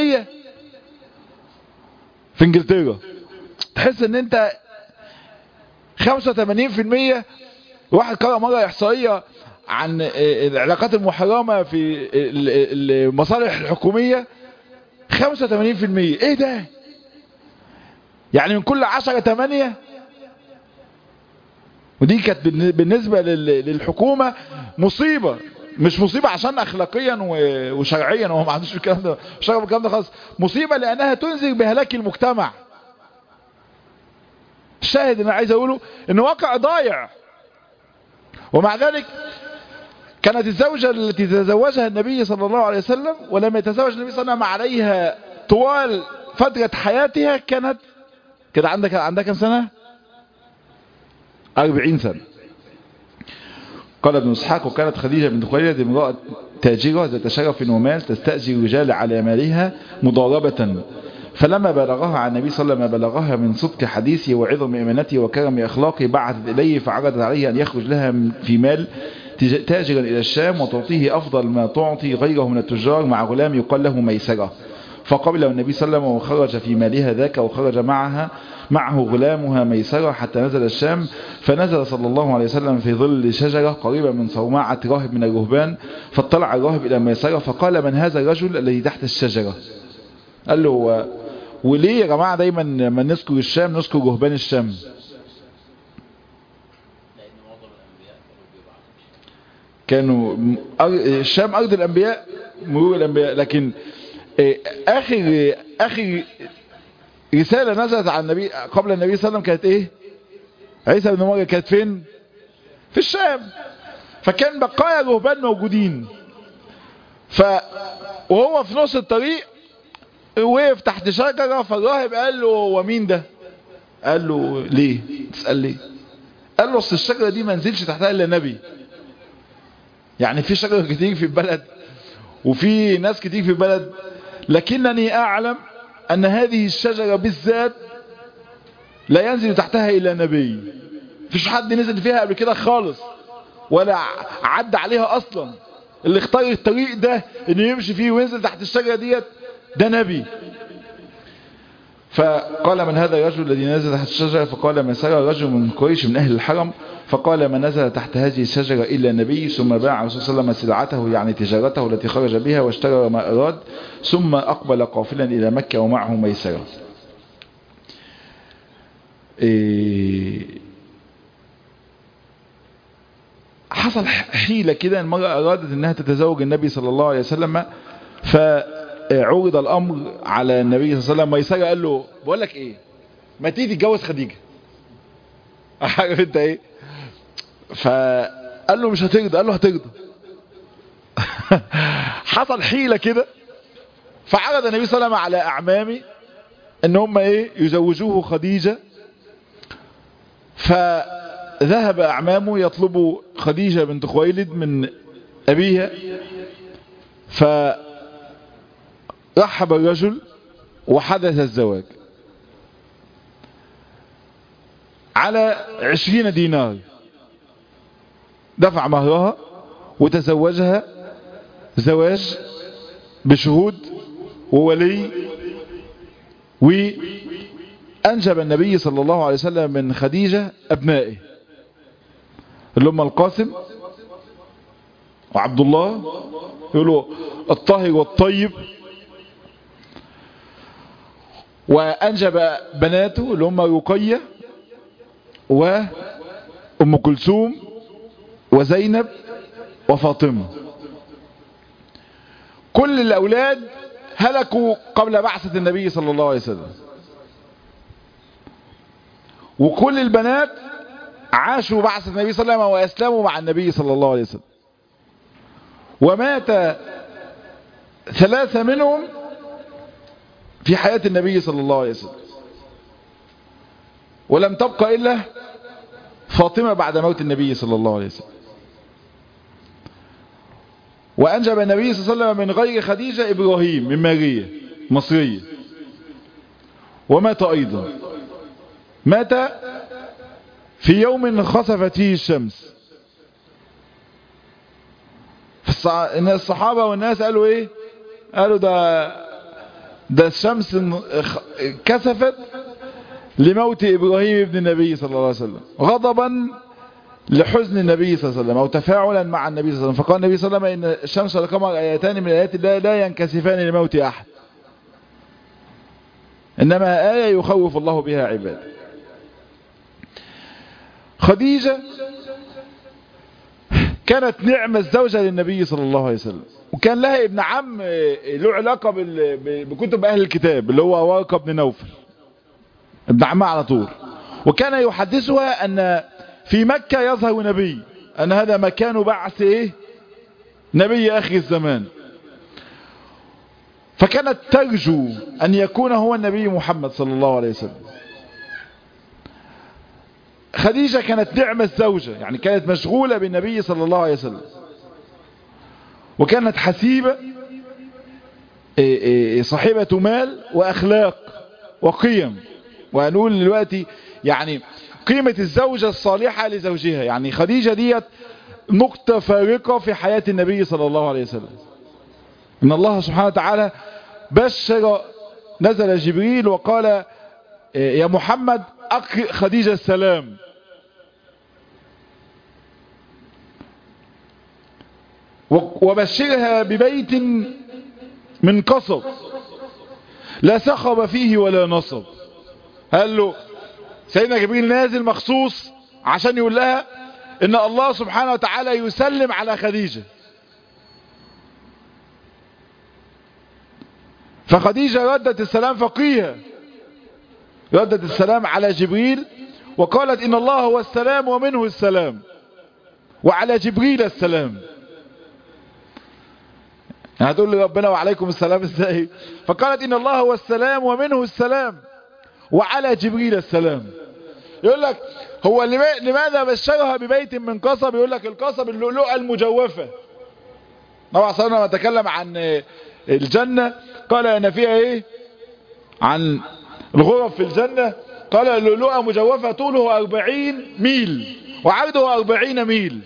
في انجلترا تحس ان انت 85% واحد قرأ مرة احصائية عن العلاقات المحرمة في المصالح الحكومية 85% ايه ده يعني من كل عشرة تمانية ودي كانت بالنسبة للحكومة مصيبة مش مصيبة عشان اخلاقيا وشرعيا وهو ما عندوش الكلام ده مش رغم الكلام ده خالص مصيبة لانها تنذر بهلاك المجتمع الشاهد اللي عايز اقوله ان واقع ضايع ومع ذلك كانت الزوجة التي تزوجها النبي صلى الله عليه وسلم ولم يتزوج النبي صلى الله عليه وسلم عليها طوال فترة حياتها كانت كده عندك عندها كم سنة 40 سنة قال ابن اسحاق وكانت خديجة بنت خويلد امرأة تاجرة ذات شرف ومال تستأجر الرجال على مالها مضاربة فلما بلغها عن النبي صلى الله عليه وسلم بلغها من صدق حديثه وعظم إيمانته وكرم أخلاقه بعثت إليه فعرضت عليه أن يخرج لها في مال تاجرا إلى الشام وتعطيه أفضل ما تعطي غيره من التجار مع غلام يقال له ميسرة فقبله النبي صلى الله عليه وسلم وخرج في مالها ذاك وخرج معها معه غلامها ميسرة حتى نزل الشام فنزل صلى الله عليه وسلم في ظل شجرة قريبة من صومعة راهب من الرهبان فاطلع الراهب إلى ميسرة فقال من هذا الرجل الذي تحت الشجرة قال له وليه يا جماعة دايما ما نذكر الشام نذكر رهبان الشام كانوا الشام أرض الأنبياء مرور الأنبياء لكن آخر آخر رسالة نزلت على النبي قبل النبي صلى الله عليه وسلم كانت ايه عيسى بن مريم كانت فين في الشام فكان بقايا رهبان موجودين ف وهو في نص الطريق وقف تحت شجرة فالراهب قال له ومين ده قال له ليه تسأل ليه قال له اصل الشجرة دي ما نزلش تحتها الا نبي يعني في شجرة كتير في البلد وفي ناس كتير في البلد لكنني اعلم ان هذه الشجرة بالذات لا ينزل تحتها الا نبي مفيش حد نزل فيها قبل كده خالص ولا عد عليها اصلا اللي اختار الطريق ده انه يمشي فيه وينزل تحت الشجرة ديت ده نبي فقال من هذا الرجل الذي نزل تحت الشجرة فقال من سرى رجل من قريش من أهل الحرم فقال من نزل تحت هذه الشجرة إلا نبي ثم باع الرسول صلى الله عليه وسلم سلعته يعني تجارته التي خرج بها واشترى ما أراد ثم أقبل قافلا إلى مكة ومعه ميسرة إيه حصل حيلة كده المرأة أرادت أنها تتزوج النبي صلى الله عليه وسلم فعرض الأمر على النبي صلى الله عليه وسلم ميسرة قال له بقول لك إيه ما تيجي تتجوز خديجة عارف انت ايه فقال له مش هترضى قال له هترضى حصل حيلة كده فعرض النبي صلى الله عليه وسلم على أعمامي ان هم ايه يزوجوه خديجة فذهب أعمامه يطلبوا خديجة بنت خويلد من أبيها فرحب الرجل وحدث الزواج على عشرين دينار دفع مهرها وتزوجها زواج بشهود وولي وأنجب النبي صلى الله عليه وسلم من خديجة أبنائه اللي هم القاسم وعبد الله يقولوا الطاهر والطيب وأنجب بناته اللي هم رقية وأم كلثوم وزينب وفاطمة كل الأولاد هلكوا قبل بعثة النبي صلى الله عليه وسلم وكل البنات عاشوا بعثة النبي صلى الله عليه وسلم وأسلموا مع النبي صلى الله عليه وسلم ومات ثلاثة منهم في حياة النبي صلى الله عليه وسلم ولم تبقى إلا فاطمة بعد موت النبي صلى الله عليه وسلم وأنجب النبي صلى الله عليه وسلم من غير خديجة إبراهيم من ماريا مصرية ومات أيضا مات في يوم خسفت فيه الشمس إن الصحابة والناس قالوا إيه قالوا ده ده الشمس كسفت لموت إبراهيم ابن النبي صلى الله عليه وسلم غضبا لحزن النبي صلى الله عليه وسلم أو تفاعلا مع النبي صلى الله عليه وسلم فقال النبي صلى الله عليه وسلم إن الشمس والقمر آيتان من آيات الله لا ينكسفان لموت أحد إنما آية يخوف الله بها عباد كانت نعمة الزوجة للنبي صلى الله عليه وسلم وكان لها ابن عم له علاقة بكتب أهل الكتاب اللي هو ورقة بن نوفل ابن عمها على طول وكان يحدثها أن في مكة يظهر نبي أن هذا مكان بعث إيه نبي آخر الزمان فكانت ترجو أن يكون هو النبي محمد صلى الله عليه وسلم خديجة كانت نعمة الزوجة يعني كانت مشغولة بالنبي صلى الله عليه وسلم وكانت حسيبة صاحبة مال وأخلاق وقيم وهنقول دلوقتي يعني قيمة الزوجة الصالحة لزوجها يعني خديجة ديت نقطة فارقة في حياة النبي صلى الله عليه وسلم إن الله سبحانه وتعالى بشر نزل جبريل وقال يا محمد أقرئ خديجة السلام وبشرها ببيت من قصب لا سخب فيه ولا نصب قال له سيدنا جبريل نازل مخصوص عشان يقول لها ان الله سبحانه وتعالى يسلم على خديجة فخديجة ردت السلام فقيها ردت السلام على جبريل وقالت ان الله هو السلام ومنه السلام وعلى جبريل السلام يعني هتقول لي ربنا وعليكم السلام ازاي فقالت ان الله هو السلام ومنه السلام وعلى جبريل السلام يقول لك هو لماذا بشرها ببيت من قصب يقول لك القصب اللؤلؤة المجوفة طبعا صلى الله نتكلم عن الجنة قال ان فيها ايه عن الغرف في الجنة قال اللؤلؤة مجوفة طوله أربعين ميل وعرضه أربعين ميل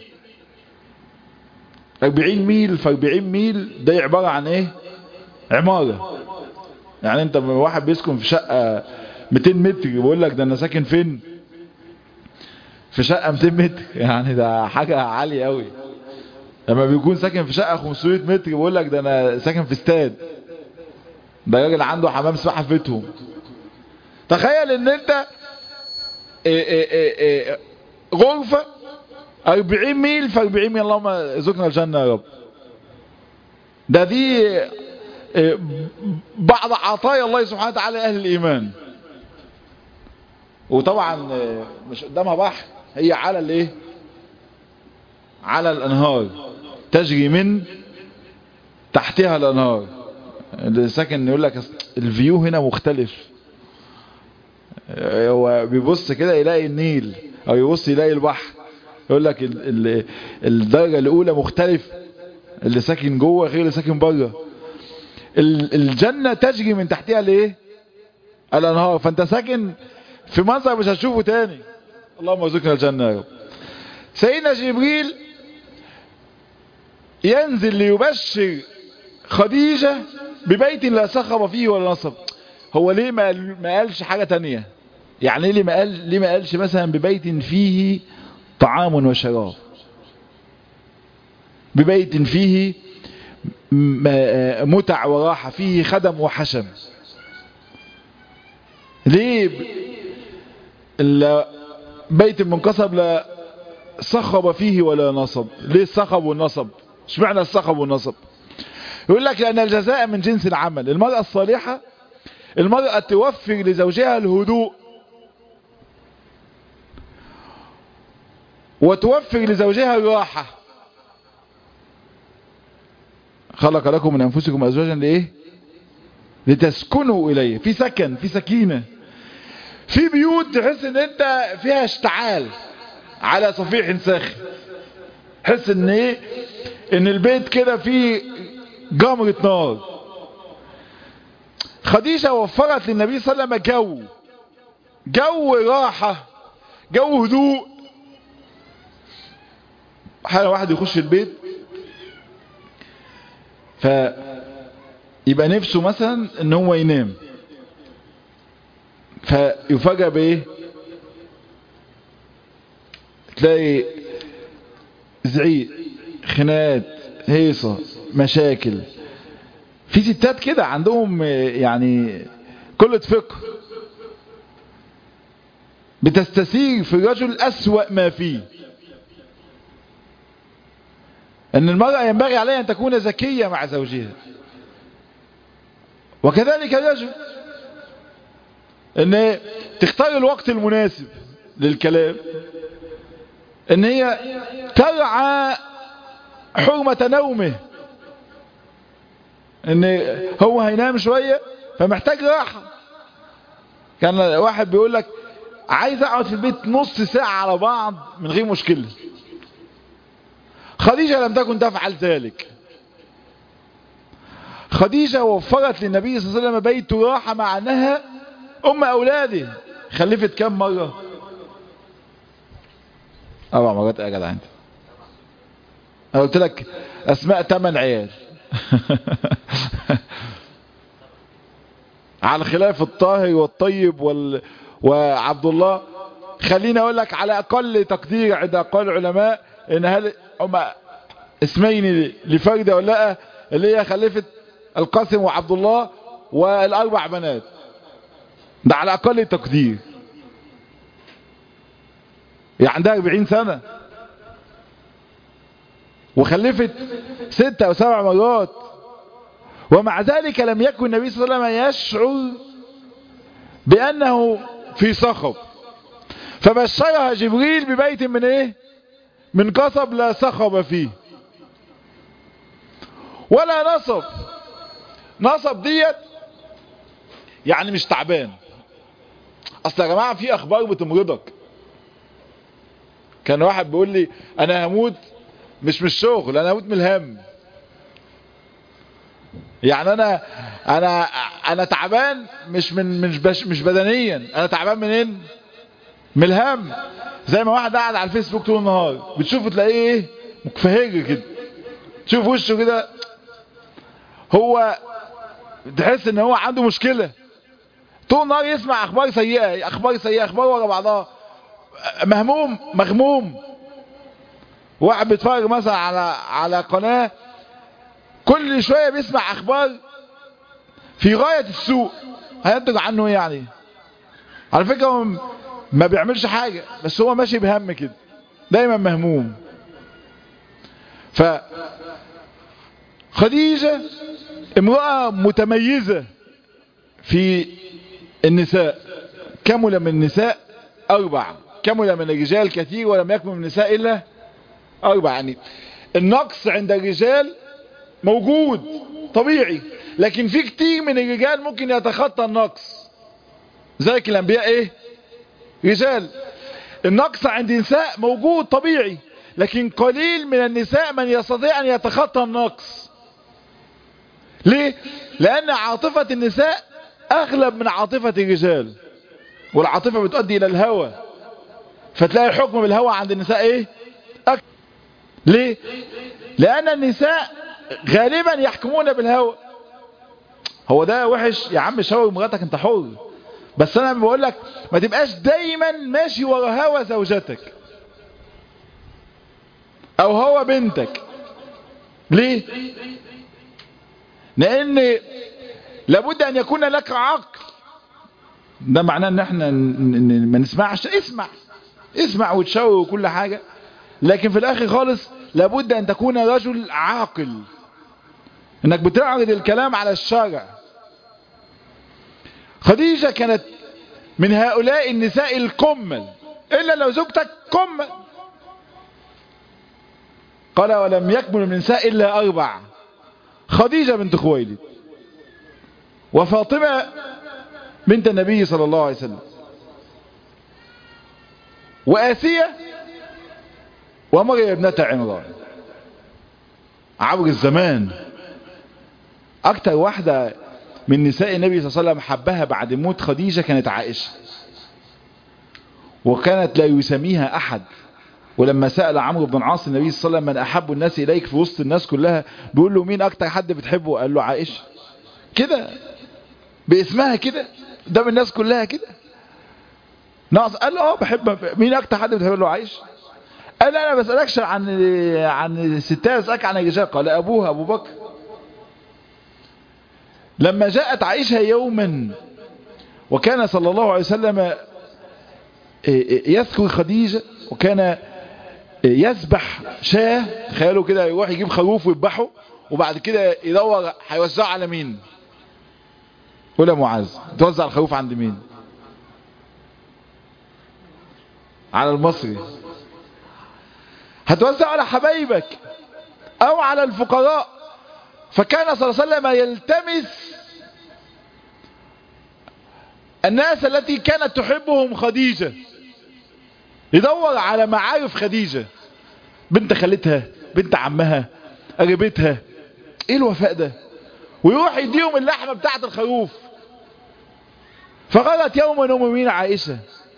أربعين ميل في أربعين ميل ده عبارة عن ايه عمارة يعني انت واحد بيسكن في شقة 200 متر بيقول لك ده انا ساكن فين في شقة 200 متر يعني ده حاجة عالية قوي لما بيكون ساكن في شقة 500 متر بيقول لك ده انا ساكن في استاد ده راجل عنده حمام سباحة في بيتهم تخيل ان انت إيه إيه إيه غرفة 40 ميل في 40 ميل اللهم ارزقنا الجنة يا رب ده دي بعض عطايا الله سبحانه وتعالى اهل الايمان وطبعا مش قدامها بحر هي على الايه على الانهار تجري من تحتها الانهار اللي ساكن يقول لك الفيو هنا مختلف هو بيبص كده يلاقي النيل او يبص يلاقي البحر يقول لك الدرجة الاولى مختلف اللي ساكن جوه غير اللي ساكن بره الجنة تجري من تحتها الايه الانهار فانت ساكن في منظر مش هتشوفه تاني اللهم ارزقنا الجنة يا رب سيدنا جبريل ينزل ليبشر خديجة ببيت لا صخب فيه ولا نصب هو ليه ما ما قالش حاجة تانية يعني ليه ما قال ليه ما قالش مثلا ببيت فيه طعام وشراب ببيت فيه متع وراحة فيه خدم وحشم ليه بيت منقصب لا صخب فيه ولا نصب ليه الصخب والنصب اشمعنى الصخب والنصب يقول لك لأن الجزاء من جنس العمل المرأة الصالحة المرأة توفر لزوجها الهدوء وتوفر لزوجها الراحة خلق لكم من أنفسكم أزواجا لإيه لتسكنوا إليه في سكن في سكينة في بيوت تحس ان انت فيها اشتعال على صفيح ساخن تحس ان ايه ان البيت كده فيه جمرة نار خديجة وفرت للنبي صلى الله عليه وسلم جو جو راحة جو هدوء حالا واحد يخش البيت فيبقى نفسه مثلا ان هو ينام فيفاجأ بايه تلاقي زعيق خناقات هيصة مشاكل في ستات كده عندهم يعني كل فقه بتستسيغ في الرجل أسوأ ما فيه ان المرأة ينبغي عليها ان تكون ذكية مع زوجها وكذلك الرجل ان تختار الوقت المناسب للكلام ان هي ترعى حرمة نومه ان هو هينام شوية فمحتاج راحة كان واحد بيقول لك عايز اقعد في البيت نص ساعة على بعض من غير مشكلة خديجة لم تكن تفعل ذلك خديجة وفرت للنبي صلى الله عليه وسلم بيت راحة مع انها ام اولاده خلفت كم مرة اربع مرات يا جدع انت انا قلت لك اسماء ثمان عيال على خلاف الطاهر والطيب وال... وعبد الله خليني اقول لك على اقل تقدير عند اقل العلماء ان هل هم اسمين لفرد ولا لا اللي هي خلفت القاسم وعبد الله والاربع بنات ده على اقل تقدير يعني عندها 40 سنة وخلفت ستة او سبع مرات ومع ذلك لم يكن النبي صلى الله عليه وسلم يشعر بأنه في صخب فبشرها جبريل ببيت من ايه من قصب لا صخب فيه ولا نصب نصب ديت يعني مش تعبان اصل يا جماعة في اخبار بتمرضك كان واحد بيقول لي انا هموت مش من الشغل انا هموت من الهم يعني انا انا انا تعبان مش من مش بش مش بدنيا انا تعبان منين من الهم زي ما واحد قاعد على الفيسبوك طول النهار بتشوفه تلاقيه ايه مكفهج كده تشوف وشه كده هو تحس ان هو عنده مشكلة طول النهار يسمع اخبار سيئة اخبار سيئة اخبار ورا بعضها مهموم مغموم واحد بيتفرج مثلا على على قناة كل شوية بيسمع اخبار في غاية السوء هينتج عنه ايه يعني على فكرة هو ما بيعملش حاجة بس هو ماشي بهم كده دايما مهموم ف خديجة امرأة متميزة في النساء كمل من النساء اربع كمل من الرجال كثير ولم يكمل من النساء الا اربع يعني النقص عند الرجال موجود طبيعي لكن في كتير من الرجال ممكن يتخطى النقص ذلك الانبياء ايه رجال النقص عند النساء موجود طبيعي لكن قليل من النساء من يستطيع ان يتخطى النقص ليه لان عاطفة النساء اغلب من عاطفة الرجال والعاطفة بتؤدي الى الهوى فتلاقي الحكم بالهوى عند النساء ايه أكثر. ليه لان النساء غالبا يحكمون بالهوى هو ده وحش يا عم شاور مراتك انت حر بس انا بقول لك ما تبقاش دايما ماشي ورا هوى زوجتك او هو بنتك ليه لان لابد ان يكون لك عقل ده معناه ان احنا ما نسمعش اسمع اسمع وتشاور وكل حاجة لكن في الاخر خالص لابد ان تكون رجل عاقل انك بتعرض الكلام على الشارع خديجة كانت من هؤلاء النساء الكمل الا لو زوجتك كمل قال ولم يكمل من النساء الا اربع خديجة بنت خويلد وفاطمة بنت النبي صلى الله عليه وسلم وآسية ومريم ابنة عمران عبر الزمان اكتر واحدة من نساء النبي صلى الله عليه وسلم حبها بعد موت خديجة كانت عائشة وكانت لا يسميها احد ولما سأل عمرو بن عاص النبي صلى الله عليه وسلم من احب الناس اليك في وسط الناس كلها بيقول له مين اكتر حد بتحبه قال له عائشة كده باسمها كده قدام الناس كلها كده ناقص قال اه بحب مين اكتر حد بتحب له عائشة قال انا بسألكش عن عن الستات اسألك عن الرجال قال ابوها ابو بكر لما جاءت عائشة يوما وكان صلى الله عليه وسلم يذكر خديجة وكان يذبح شاه تخيلوا كده يروح يجيب خروف ويذبحه وبعد كده يدور هيوزعه على مين قول يا معاذ توزع الخروف عند مين على المصري هتوزع على حبايبك او على الفقراء فكان صلى الله عليه وسلم يلتمس الناس التي كانت تحبهم خديجة يدور على معارف خديجة بنت خالتها بنت عمها قريبتها ايه الوفاء ده ويروح يديهم اللحمة بتاعت الخروف فقالت يوم ام مين عائشة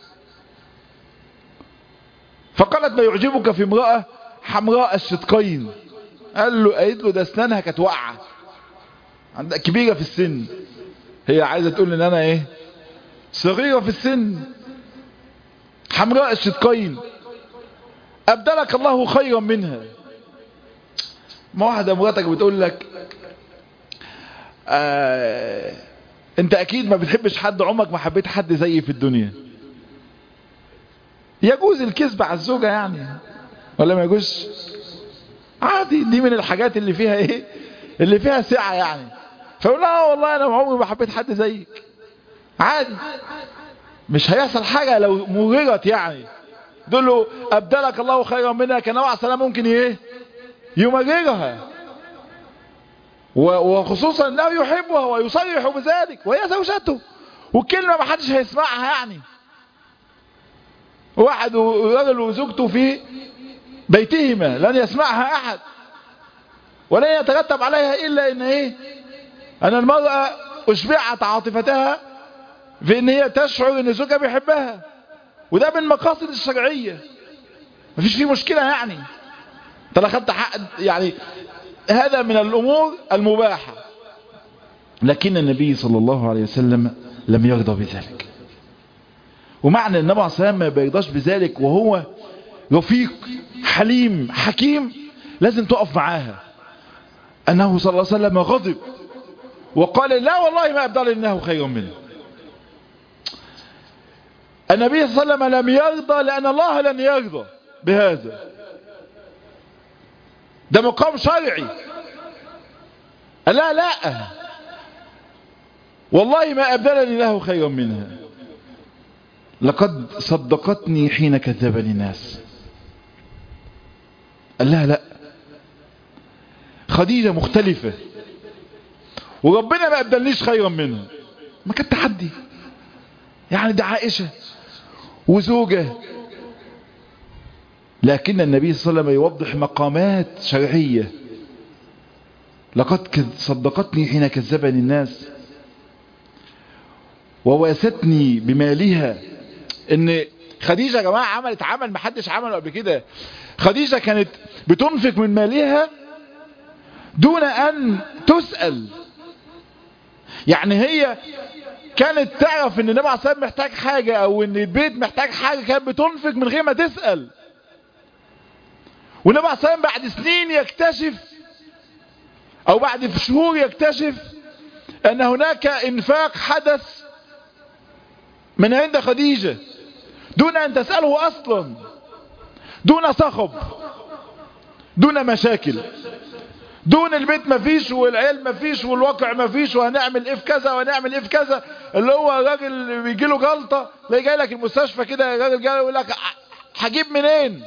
فقالت ما يعجبك في امرأة حمراء الشدقين قال له قالت له ده اسنانها كانت واقعه عندها كبيرة في السن هي عايزة تقول ان انا ايه صغيرة في السن حمراء الشدقين ابدلك الله خيرا منها ما واحدة مراتك بتقول لك آه انت اكيد ما بتحبش حد عمرك ما حبيت حد زيي في الدنيا يجوز الكذب على الزوجة يعني ولا ما يجوزش عادي دي من الحاجات اللي فيها ايه اللي فيها سعة يعني فيقول لا والله انا عمري ما حبيت حد زيك عادي مش هيحصل حاجة لو مررت يعني تقول له ابدلك الله خيرا منها كان نوع سلام ممكن ايه يمررها وخصوصا انه يحبها ويصرح بذلك وهي زوجته والكلمة ما حدش هيسمعها يعني واحد رجل وزوجته في بيتهما لن يسمعها احد ولن يترتب عليها الا ان ايه ان المرأة اشبعت عاطفتها في ان هي تشعر ان زوجها بيحبها وده من مقاصد الشرعية مفيش فيه مشكلة يعني انت لا خدت حق يعني هذا من الامور المباحة لكن النبي صلى الله عليه وسلم لم يرضى بذلك ومعنى النبي عليه الصلاة والسلام ما بيرضاش بذلك وهو رفيق حليم حكيم لازم تقف معاها أنه صلى الله عليه وسلم غضب وقال لا والله ما أبدال إنه خير منه النبي صلى الله عليه وسلم لم يرضى لأن الله لن يرضى بهذا ده مقام شرعي لا لا والله ما أبدلني له خيرا منها لقد صدقتني حين كذبني الناس قال لها لا خديجة مختلفة وربنا ما أبدلنيش خيرا منها ما كانت تحدي يعني ده عائشة وزوجة لكن النبي صلى الله عليه وسلم يوضح مقامات شرعية لقد صدقتني حين كذبني الناس وواستني بمالها ان خديجة يا جماعة عملت عمل محدش عمله قبل كده خديجة كانت بتنفق من مالها دون ان تسأل يعني هي كانت تعرف ان النبي عليه الصلاه محتاج حاجة او ان البيت محتاج حاجة كانت بتنفق من غير ما تسأل والنبي عليه الصلاه بعد سنين يكتشف او بعد شهور يكتشف ان هناك انفاق حدث من عند خديجة دون ان تسأله اصلا دون صخب دون مشاكل دون البيت مفيش والعيال مفيش والواقع مفيش وهنعمل ايه في كذا وهنعمل ايه في كذا اللي هو راجل بيجي له جلطه تلاقي جاي لك المستشفى كده راجل جاي يقول لك هجيب منين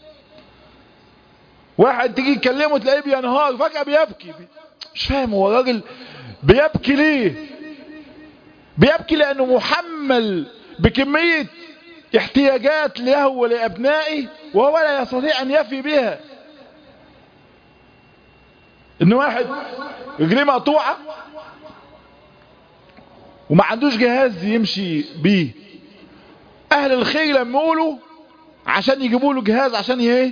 واحد تيجي تكلمه تلاقيه بينهار فجاه بيبكي مش فاهم هو راجل بيبكي ليه بيبكي لانه محمل بكميه احتياجات له ولابنائه وهو لا يستطيع ان يفي بها ان واحد رجليه مقطوعه وما عندوش جهاز يمشي بيه اهل الخير لما يقولوا عشان يجيبوا له جهاز عشان ايه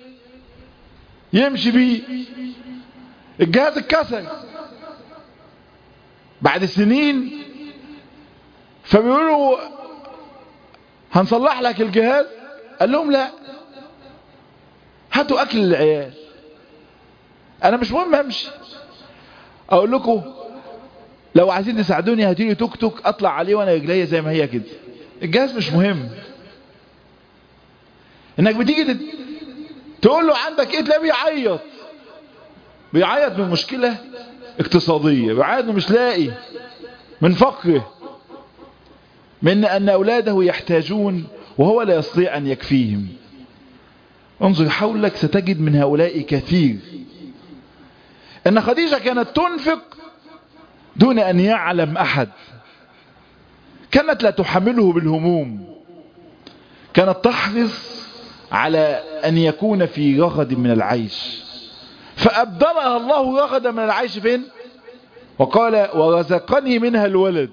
يمشي بيه الجهاز اتكسر بعد سنين فبيقولوا هنصلح لك الجهاز قال لهم لا هاتوا اكل للعيال انا مش مهم امشي اقول لكم لو عايزين تساعدوني هاتيلي توك توك اطلع عليه وانا رجليا زي ما هي كده الجهاز مش مهم انك بتيجي تقول له عندك ايه تلاقيه بيعيط بيعيط من مشكلة اقتصادية بيعيط انه مش لاقي من فقره من ان اولاده يحتاجون وهو لا يستطيع ان يكفيهم انظر حولك ستجد من هؤلاء كثير ان خديجة كانت تنفق دون ان يعلم احد كانت لا تحمله بالهموم كانت تحرص على ان يكون في رغد من العيش فابدلها الله رغدا من العيش فين وقال ورزقني منها الولد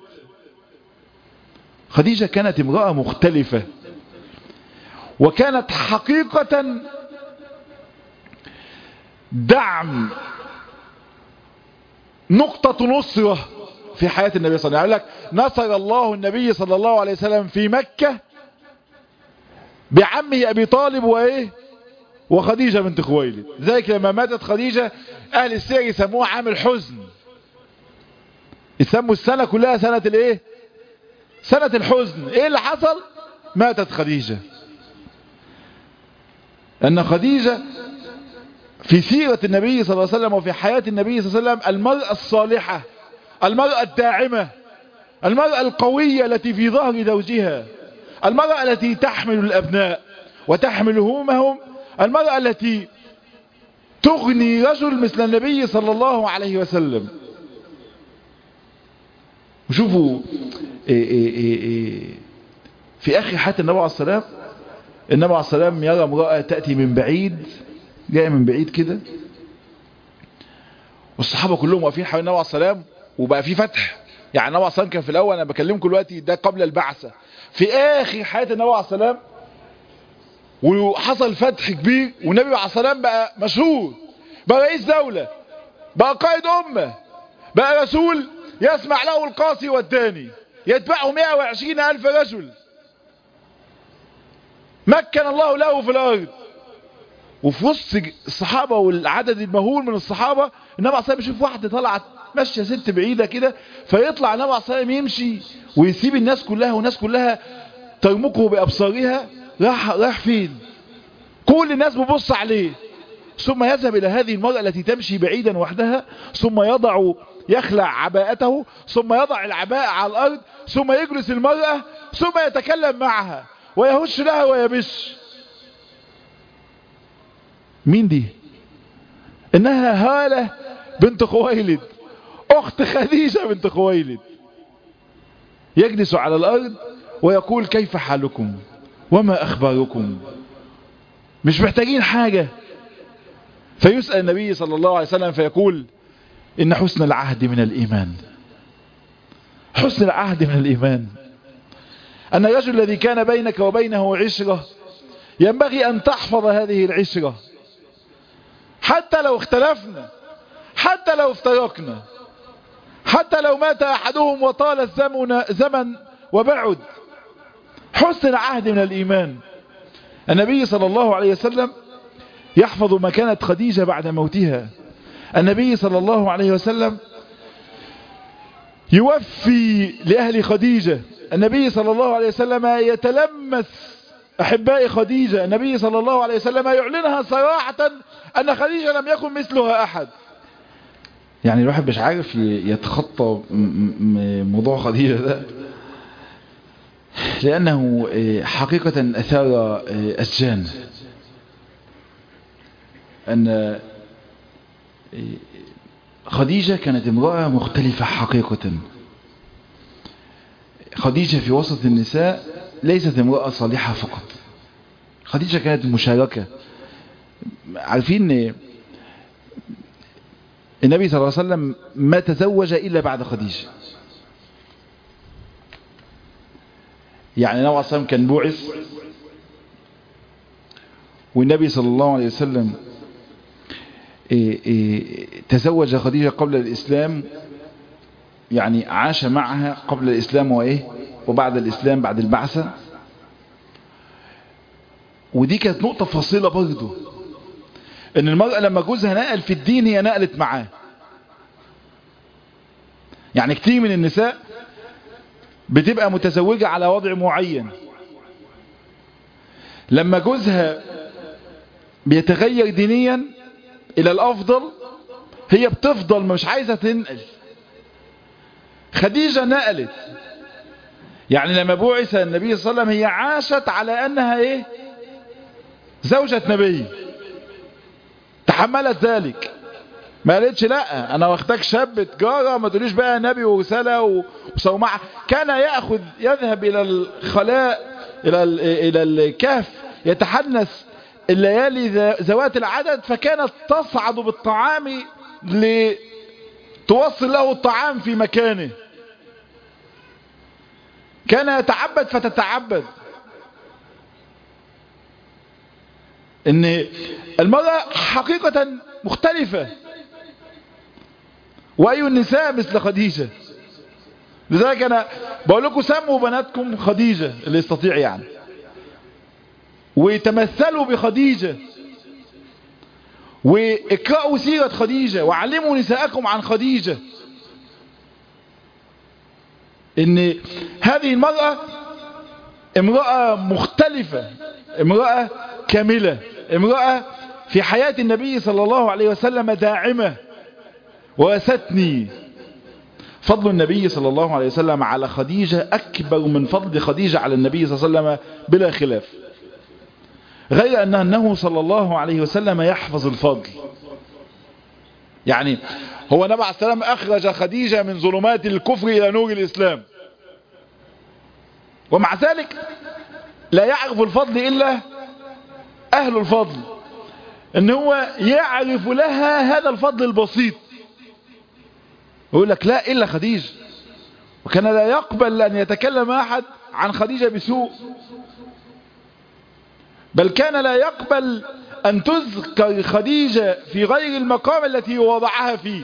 خديجة كانت امرأة مختلفة وكانت حقيقة دعم نقطة نصرة في حياة النبي صلى الله عليه وسلم يقول لك نصر الله النبي صلى الله عليه وسلم في مكة بعمه أبي طالب وإيه وخديجة بنت خويلد ذلك لما ماتت خديجة أهل السير يسموها عام الحزن يسموا السنة كلها سنة الايه سنة الحزن ايه اللي حصل ماتت خديجة ان خديجة في سيرة النبي صلى الله عليه وسلم وفي حياة النبي صلى الله عليه وسلم المرأة الصالحة المرأة الداعمة المرأة القوية التي في ظهر زوجها المرأة التي تحمل الأبناء وتحمل همهم المرأة التي تغني رجل مثل النبي صلى الله عليه وسلم وشوفوا إيه إيه إيه في آخر حياة النبي عليه السلام النبي عليه السلام يرى امرأة تأتي من بعيد جاية من بعيد كده والصحابة كلهم واقفين حوالين النبي عليه السلام وبقى في فتح يعني النبي عليه السلام كان في الأول أنا بكلمكم دلوقتي ده قبل البعثة في آخر حياة النبي عليه السلام وحصل فتح كبير والنبي عليه السلام بقى مشهور بقى رئيس دولة بقى قائد أمة بقى رسول يسمع له القاصي والداني يتبعه 120 ألف رجل مكن الله له في الأرض وفي وسط الصحابة والعدد المهول من الصحابة النبي عليه الصلاة يشوف واحدة طلعت ماشية ست بعيدة كده فيطلع النبي عليه الصلاة يمشي ويسيب الناس كلها والناس كلها ترمقه بأبصارها راح راح فين كل الناس ببص عليه ثم يذهب إلى هذه المرأة التي تمشي بعيدا وحدها ثم يضع يخلع عباءته ثم يضع العباءة على الأرض ثم يجلس المرأة ثم يتكلم معها ويهش لها ويبش مين دي انها هالة بنت خويلد اخت خديجة بنت خويلد يجلس على الارض ويقول كيف حالكم وما اخباركم مش محتاجين حاجة فيسأل النبي صلى الله عليه وسلم فيقول ان حسن العهد من الايمان حسن العهد من الايمان ان الرجل الذي كان بينك وبينه عشرة ينبغي ان تحفظ هذه العشرة حتى لو اختلفنا حتى لو افترقنا حتى لو مات احدهم وطال الزمن زمن وبعد حسن العهد من الايمان النبي صلى الله عليه وسلم يحفظ مكانة خديجة بعد موتها النبي صلى الله عليه وسلم يوفي لأهل خديجة النبي صلى الله عليه وسلم يتلمس أحباء خديجة النبي صلى الله عليه وسلم يعلنها صراحة أن خديجة لم يكن مثلها أحد يعني الواحد مش عارف يتخطى موضوع خديجة ده لأنه حقيقة أثار أسجان أن خديجة كانت امرأة مختلفة حقيقة خديجة في وسط النساء ليست امرأة صالحة فقط خديجة كانت مشاركة عارفين النبي صلى الله عليه وسلم ما تزوج إلا بعد خديجة يعني النبي صلى الله عليه وسلم كان بعث والنبي صلى الله عليه وسلم إيه إيه تزوج خديجة قبل الإسلام يعني عاش معها قبل الإسلام وإيه وبعد الإسلام بعد البعثة ودي كانت نقطة فاصلة برضه ان المرأة لما جوزها نقل في الدين هي نقلت معاه يعني كتير من النساء بتبقى متزوجة على وضع معين لما جوزها بيتغير دينيا الى الافضل هي بتفضل مش عايزة تنقل خديجة نقلت يعني لما بعث النبي صلى الله عليه وسلم هي عاشت على انها ايه زوجة نبي تحملت ذلك ما قالتش لا انا واخدك شاب تجارة ما تقوليش بقى نبي ورسالة وصومعة كان يأخذ يذهب الى الخلاء الى الى الكهف يتحنس الليالي ذوات العدد فكانت تصعد بالطعام لتوصل له الطعام في مكانه كان يتعبد فتتعبد ان المرأة حقيقة مختلفة واي النساء مثل خديجة لذلك انا بقول لكم سموا بناتكم خديجة اللي يستطيع يعني وتمثلوا بخديجة واقرأوا سيرة خديجة وعلموا نساءكم عن خديجة ان هذه المرأة امرأة مختلفة امرأة كاملة امرأة في حياة النبي صلى الله عليه وسلم داعمة وستني فضل النبي صلى الله عليه وسلم على خديجة أكبر من فضل خديجة على النبي صلى الله عليه وسلم بلا خلاف غير أن أنه صلى الله عليه وسلم يحفظ الفضل يعني هو نبع عليه السلام أخرج خديجة من ظلمات الكفر إلى نور الإسلام ومع ذلك لا يعرف الفضل إلا أهل الفضل ان هو يعرف لها هذا الفضل البسيط يقول لك لا إلا خديجة وكان لا يقبل أن يتكلم أحد عن خديجة بسوء بل كان لا يقبل أن تذكر خديجة في غير المقام التي وضعها فيه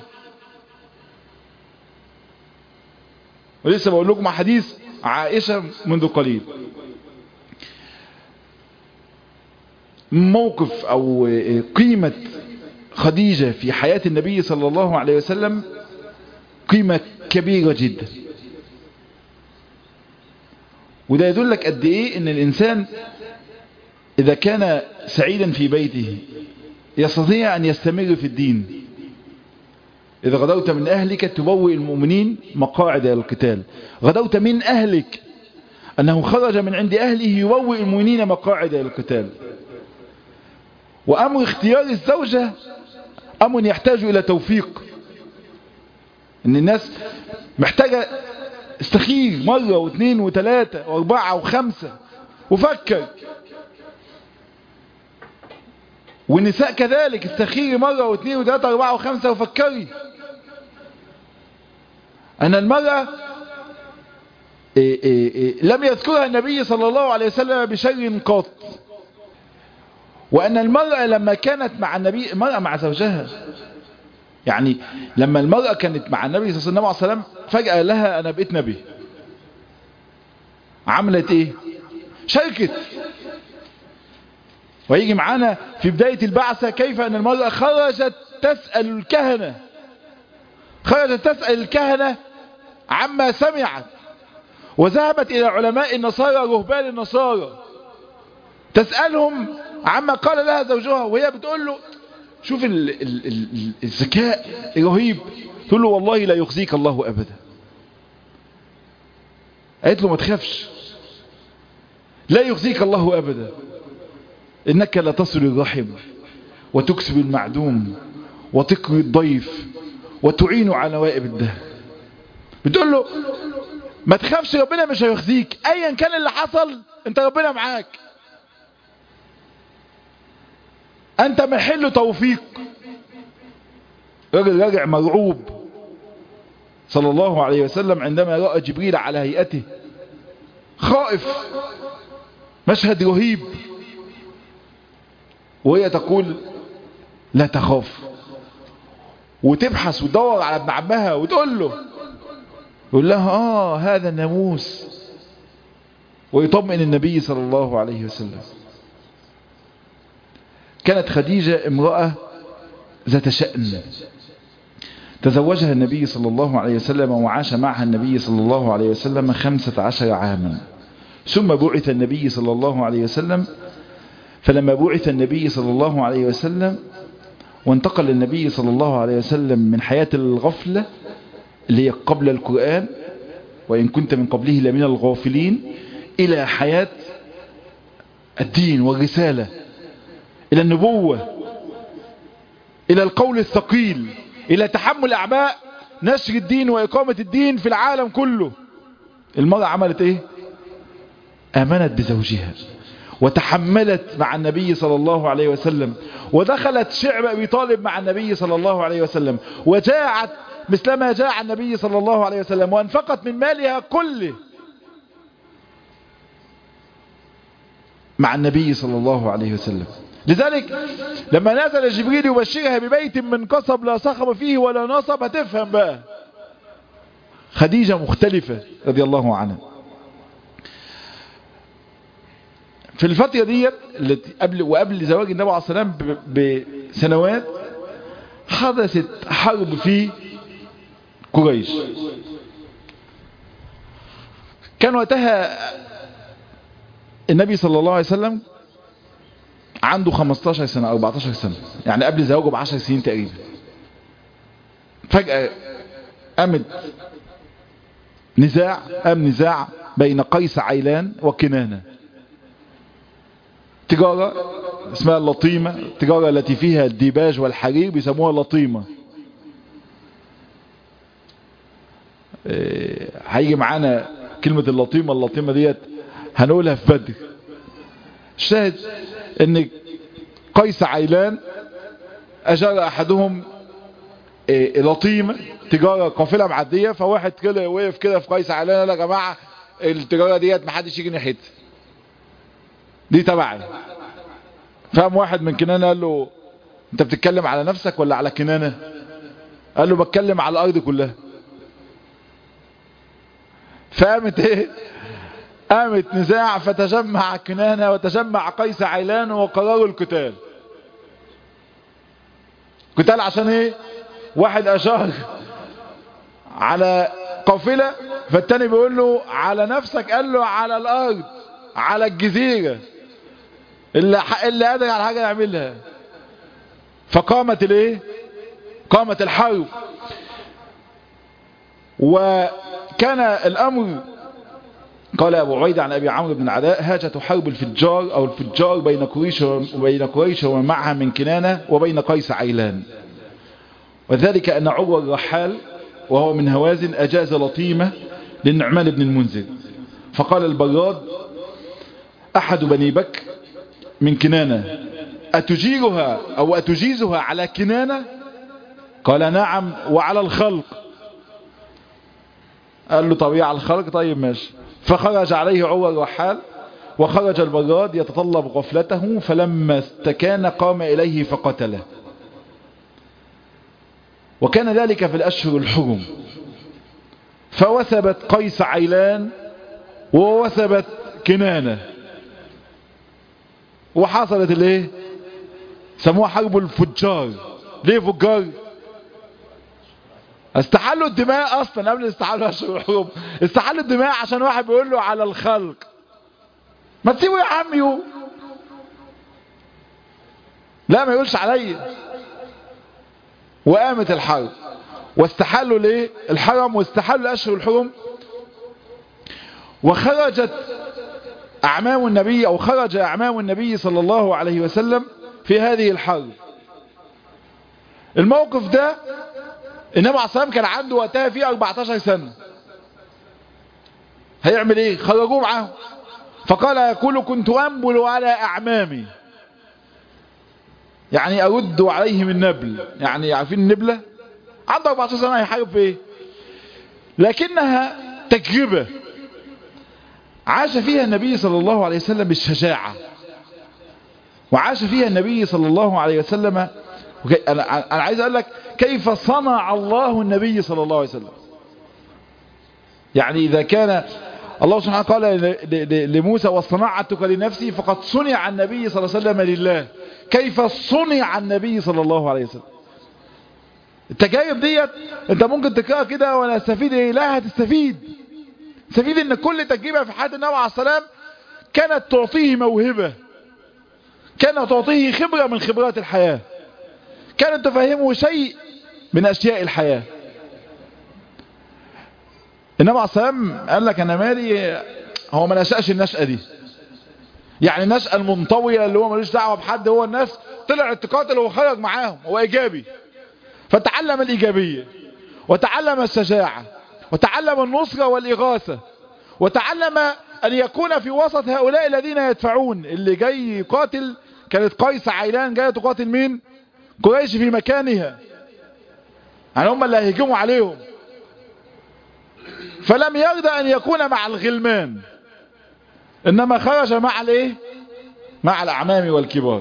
ولسه بقول لكم حديث عائشة منذ قليل موقف أو قيمة خديجة في حياة النبي صلى الله عليه وسلم قيمة كبيرة جدا وده يدلك قد ايه ان الانسان اذا كان سعيدا في بيته يستطيع ان يستمر في الدين اذا غدوت من اهلك تبوئ المؤمنين مقاعد القتال غدوت من اهلك انه خرج من عند اهله يبوئ المؤمنين مقاعد القتال وامر اختيار الزوجة امر يحتاج الى توفيق ان الناس محتاجة استخير مرة واثنين وثلاثة واربعة وخمسة وفكر والنساء كذلك استخيري مرة واثنين وثلاثة واربعة وخمسة وفكري ان المرأة إيه إيه إيه لم يذكرها النبي صلى الله عليه وسلم بشر قط وان المرأة لما كانت مع النبي المرأة مع زوجها يعني لما المرأة كانت مع النبي صلى الله عليه وسلم فجأة لها أنا بقيت نبي عملت ايه شركت ويجي معانا في بداية البعثة كيف أن المرأة خرجت تسأل الكهنة خرجت تسأل الكهنة عما سمعت وذهبت إلى علماء النصارى رهبان النصارى تسألهم عما قال لها زوجها وهي بتقول له شوف ال ال ال الذكاء الرهيب تقول له والله لا يخزيك الله أبدا قالت له ما تخافش لا يخزيك الله أبدا إنك لا تصل الرحم وتكسب المعدوم وتقري الضيف وتعين على نوائب الدهر بتقول له ما تخافش ربنا مش هيخزيك ايا كان اللي حصل انت ربنا معاك انت محل توفيق راجل راجع مرعوب صلى الله عليه وسلم عندما رأى جبريل على هيئته خائف مشهد رهيب وهي تقول لا تخاف وتبحث وتدور على ابن عمها وتقول له يقول لها اه هذا الناموس ويطمئن النبي صلى الله عليه وسلم كانت خديجة امرأة ذات شأن تزوجها النبي صلى الله عليه وسلم وعاش معها النبي صلى الله عليه وسلم خمسة عشر عاما ثم بعث النبي صلى الله عليه وسلم فلما بعث النبي صلى الله عليه وسلم وانتقل النبي صلى الله عليه وسلم من حياة الغفلة اللي هي قبل القرآن وإن كنت من قبله لمن الغافلين إلى حياة الدين والرسالة إلى النبوة إلى القول الثقيل إلى تحمل أعباء نشر الدين وإقامة الدين في العالم كله المرأة عملت إيه آمنت بزوجها وتحملت مع النبي صلى الله عليه وسلم ودخلت شعب أبي طالب مع النبي صلى الله عليه وسلم وجاعت مثلما جاء النبي صلى الله عليه وسلم وانفقت من مالها كله مع النبي صلى الله عليه وسلم لذلك لما نزل جبريل يبشرها ببيت من قصب لا صخب فيه ولا نصب هتفهم بقى خديجة مختلفة رضي الله عنها في الفترة دي التي قبل وقبل زواج النبي عليه الصلاة والسلام بسنوات حدثت حرب في قريش كان وقتها النبي صلى الله عليه وسلم عنده 15 سنة أو 14 سنة يعني قبل زواجه ب 10 سنين تقريبا فجأة قامت نزاع قام نزاع بين قيس عيلان وكنانة تجارة اسمها اللطيمة التجارة التي فيها الديباج والحرير بيسموها لطيمة هيجي معانا كلمة اللطيمة اللطيمة ديت هنقولها في بدر الشاهد ان قيس عيلان اجار احدهم إيه لطيمة تجارة قافلة معدية فواحد كده وقف كده في قيس عيلان قال يا جماعة التجارة ديت محدش يجي ناحيتها دي تبعي فقام واحد من كنانة قال له انت بتتكلم على نفسك ولا على كنانة قال له بتكلم على الارض كلها فقامت ايه قامت نزاع فتجمع كنانة وتجمع قيس عيلان وقرروا القتال قتال عشان ايه واحد اشار على قافلة فالتاني بيقول له على نفسك قال له على الارض على الجزيرة اللي, اللي قادر على حاجة يعملها فقامت الايه قامت الحرب وكان الامر قال أبو عبيد عن أبي عمرو بن العلاء هاجة حرب الفجار أو الفجار بين قريش وبين قريش ومن معها من كنانة وبين قيس عيلان وذلك أن عروة الرحال وهو من هوازن أجاز لطيمة للنعمان بن المنذر فقال البراد أحد بني بكر من كنانة أتجيرها أو أتجيزها على كنانة قال نعم وعلى الخلق قال له طبيعة الخلق طيب ماشي فخرج عليه عروة الرحال وخرج البراد يتطلب غفلته فلما استكان قام إليه فقتله وكان ذلك في الأشهر الحرم فوثبت قيس عيلان ووثبت كنانة وحصلت الايه سموها حرب الفجار ليه فجار استحلوا الدماء اصلا قبل استحلوا اشهر الحروب استحلوا الدماء عشان واحد بيقول له على الخلق ما تسيبوا يا عم يو لا ما يقولش عليا وقامت الحرب واستحلوا ليه الحرم واستحلوا اشهر الحرم وخرجت اعمام النبي او خرج اعمام النبي صلى الله عليه وسلم في هذه الحرب الموقف ده النبي عليه الصلاه كان عنده وقتها فيه 14 سنة هيعمل ايه خرجوه معاهم فقال يقول كنت انبل على اعمامي يعني ارد عليهم النبل يعني عارفين النبلة عنده 14 سنة هيحارب في ايه لكنها تجربة عاش فيها النبي صلى الله عليه وسلم بالشجاعة وعاش فيها النبي صلى الله عليه وسلم انا انا عايز اقول لك كيف صنع الله النبي صلى الله عليه وسلم يعني اذا كان الله سبحانه قال لموسى واصطنعتك لنفسي فقد صنع النبي صلى الله عليه وسلم لله كيف صنع النبي صلى الله عليه وسلم التجارب ديت انت ممكن تقرأ كده ولا استفيد ايه لا هتستفيد تستفيد ان كل تجربة في حياة النبي عليه السلام كانت تعطيه موهبة كانت تعطيه خبرة من خبرات الحياة كانت تفهمه شيء من أشياء الحياة إنما عصام قال لك أنا مالي هو ما نشأش النشأة دي يعني النشأة المنطوية اللي هو ملوش دعوة بحد هو الناس طلع تقاتل وخرج معاهم هو إيجابي فتعلم الإيجابية وتعلم الشجاعة وتعلم النصرة والإغاثة وتعلم أن يكون في وسط هؤلاء الذين يدفعون اللي جاي يقاتل كانت قيس عيلان جاية تقاتل مين قريش في مكانها يعني هم اللي هيهجموا عليهم فلم يرضى أن يكون مع الغلمان إنما خرج مع الايه مع الأعمام والكبار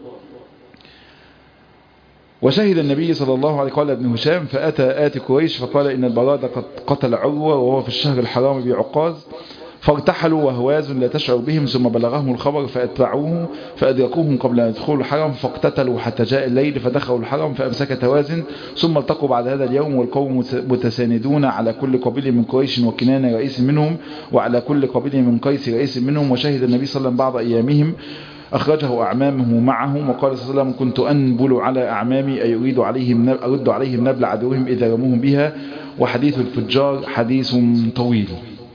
وشهد النبي صلى الله عليه قال ابن هشام فأتى آتي قريش فقال إن البراد قد قتل عروة وهو في الشهر الحرام بعقاز فارتحلوا وهواز لا تشعر بهم ثم بلغهم الخبر فأتبعوه فأدركوهم قبل أن يدخلوا الحرم فاقتتلوا حتى جاء الليل فدخلوا الحرم فأمسك توازن ثم التقوا بعد هذا اليوم والقوم متساندون على كل قبيل من قريش وكنان رئيس منهم وعلى كل قبيل من قيس رئيس منهم وشهد النبي صلى الله عليه وسلم بعض أيامهم أخرجه أعمامه معهم وقال صلى الله عليه وسلم كنت أنبل على أعمامي أي أريد عليهم أرد عليهم نبل عدوهم إذا رموهم بها وحديث الفجار حديث طويل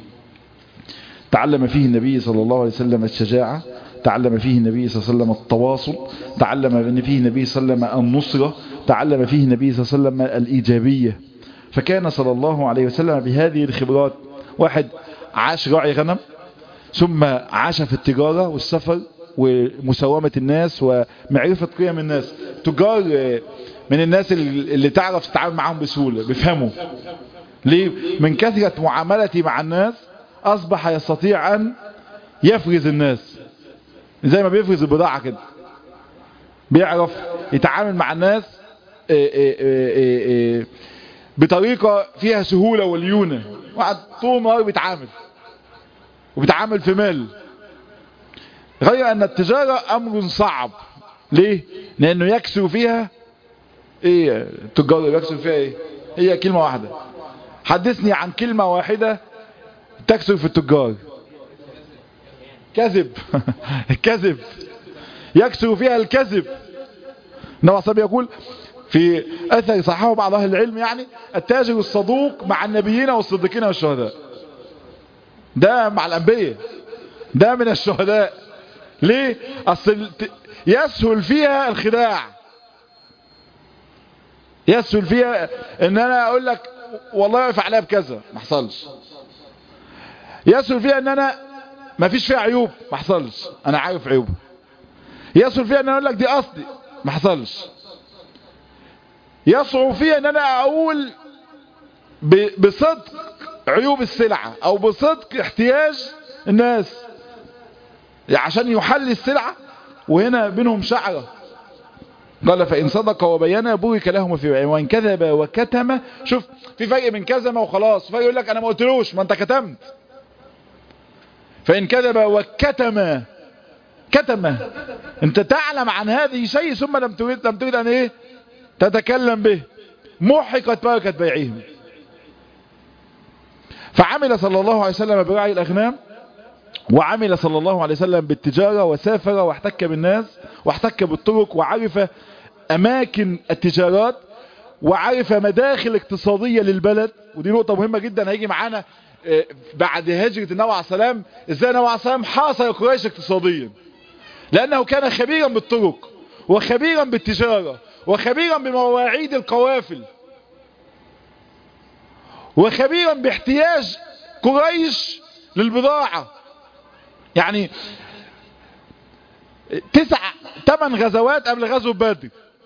تعلم فيه النبي صلى الله عليه وسلم الشجاعة تعلم فيه النبي صلى الله عليه وسلم التواصل تعلم فيه النبي صلى الله عليه وسلم النصرة تعلم فيه النبي صلى الله عليه وسلم الإيجابية فكان صلى الله عليه وسلم بهذه الخبرات واحد عاش راعي غنم ثم عاش في التجارة والسفر ومساومة الناس ومعرفة قيم الناس تجار من الناس اللي تعرف تتعامل معهم بسهولة بيفهموا ليه من كثرة معاملتي مع الناس أصبح يستطيع أن يفرز الناس زي ما بيفرز البضاعة كده بيعرف يتعامل مع الناس بطريقة فيها سهولة وليونة واحد طول النهار بيتعامل وبيتعامل في مال غير أن التجارة أمر صعب ليه؟ لأنه يكسر فيها إيه التجار يكسر فيها إيه؟ هي كلمة واحدة حدثني عن كلمة واحدة تكسر في التجار كذب كذب يكسر فيها الكذب النبي صلى يقول في أثر صححه بعض أهل العلم يعني التاجر الصدوق مع النبيين والصديقين والشهداء ده مع الأنبياء ده من الشهداء ليه أصل يسهل فيها الخداع يسهل فيها ان انا اقول لك والله واقف عليها بكذا ما حصلش يسهل فيها ان انا ما فيش فيها عيوب ما حصلش انا عارف عيوبها يسهل فيها ان انا اقول لك دي قصدي ما حصلش يصعب فيها ان انا اقول بصدق عيوب السلعة او بصدق احتياج الناس عشان يحل السلعة وهنا بينهم شعرة قال فإن صدق وبينا بورك لهم في بيعهم وإن كذب وكتم شوف في فرق بين كذب وخلاص فرق يقول لك أنا ما قلتلوش ما أنت كتمت فإن كذب وكتم كتم أنت تعلم عن هذه شيء ثم لم تريد لم تريد أن إيه تتكلم به محقت بركة بيعهم فعمل صلى الله عليه وسلم برعي الأغنام وعمل صلى الله عليه وسلم بالتجارة وسافر واحتك بالناس واحتك بالطرق وعرف أماكن التجارات وعرف مداخل اقتصادية للبلد ودي نقطة مهمة جدا هيجي معانا بعد هجرة النبي عليه السلام ازاي النبي عليه السلام حاصر قريش اقتصاديا لأنه كان خبيرا بالطرق وخبيرا بالتجارة وخبيرا بمواعيد القوافل وخبيرا باحتياج قريش للبضاعة يعني تسع ثمان غزوات قبل غزوة بدر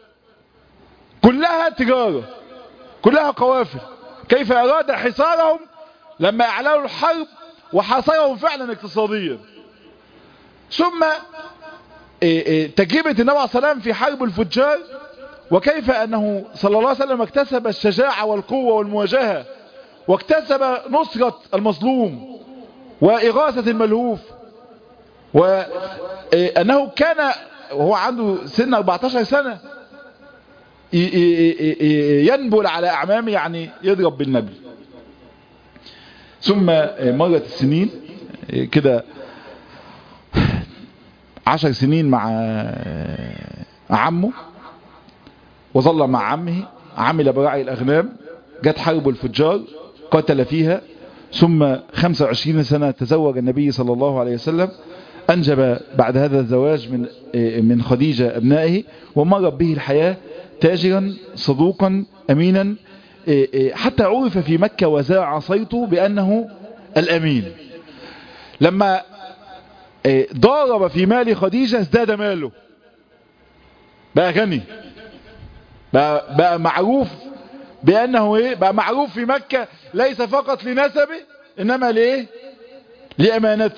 كلها تجارة كلها قوافل كيف أراد حصارهم لما أعلنوا الحرب وحاصرهم فعلا اقتصاديا ثم تجربة النبي عليه السلام في حرب الفجار وكيف أنه صلى الله عليه وسلم اكتسب الشجاعة والقوة والمواجهة واكتسب نصرة المظلوم وإغاثة الملهوف وأنه كان وهو عنده سن 14 سنة ينبل على أعمامه يعني يضرب بالنبل ثم مرت السنين كده عشر سنين مع عمه وظل مع عمه عمل برعي الأغنام جت حرب الفجار قتل فيها ثم 25 سنة تزوج النبي صلى الله عليه وسلم أنجب بعد هذا الزواج من من خديجة أبنائه ومر به الحياة تاجرا صدوقا أمينا حتى عرف في مكة وزاع صيته بأنه الأمين لما ضارب في مال خديجة ازداد ماله بقى غني بقى, بقى معروف بأنه ايه بقى معروف في مكة ليس فقط لنسبه إنما ليه لأمانته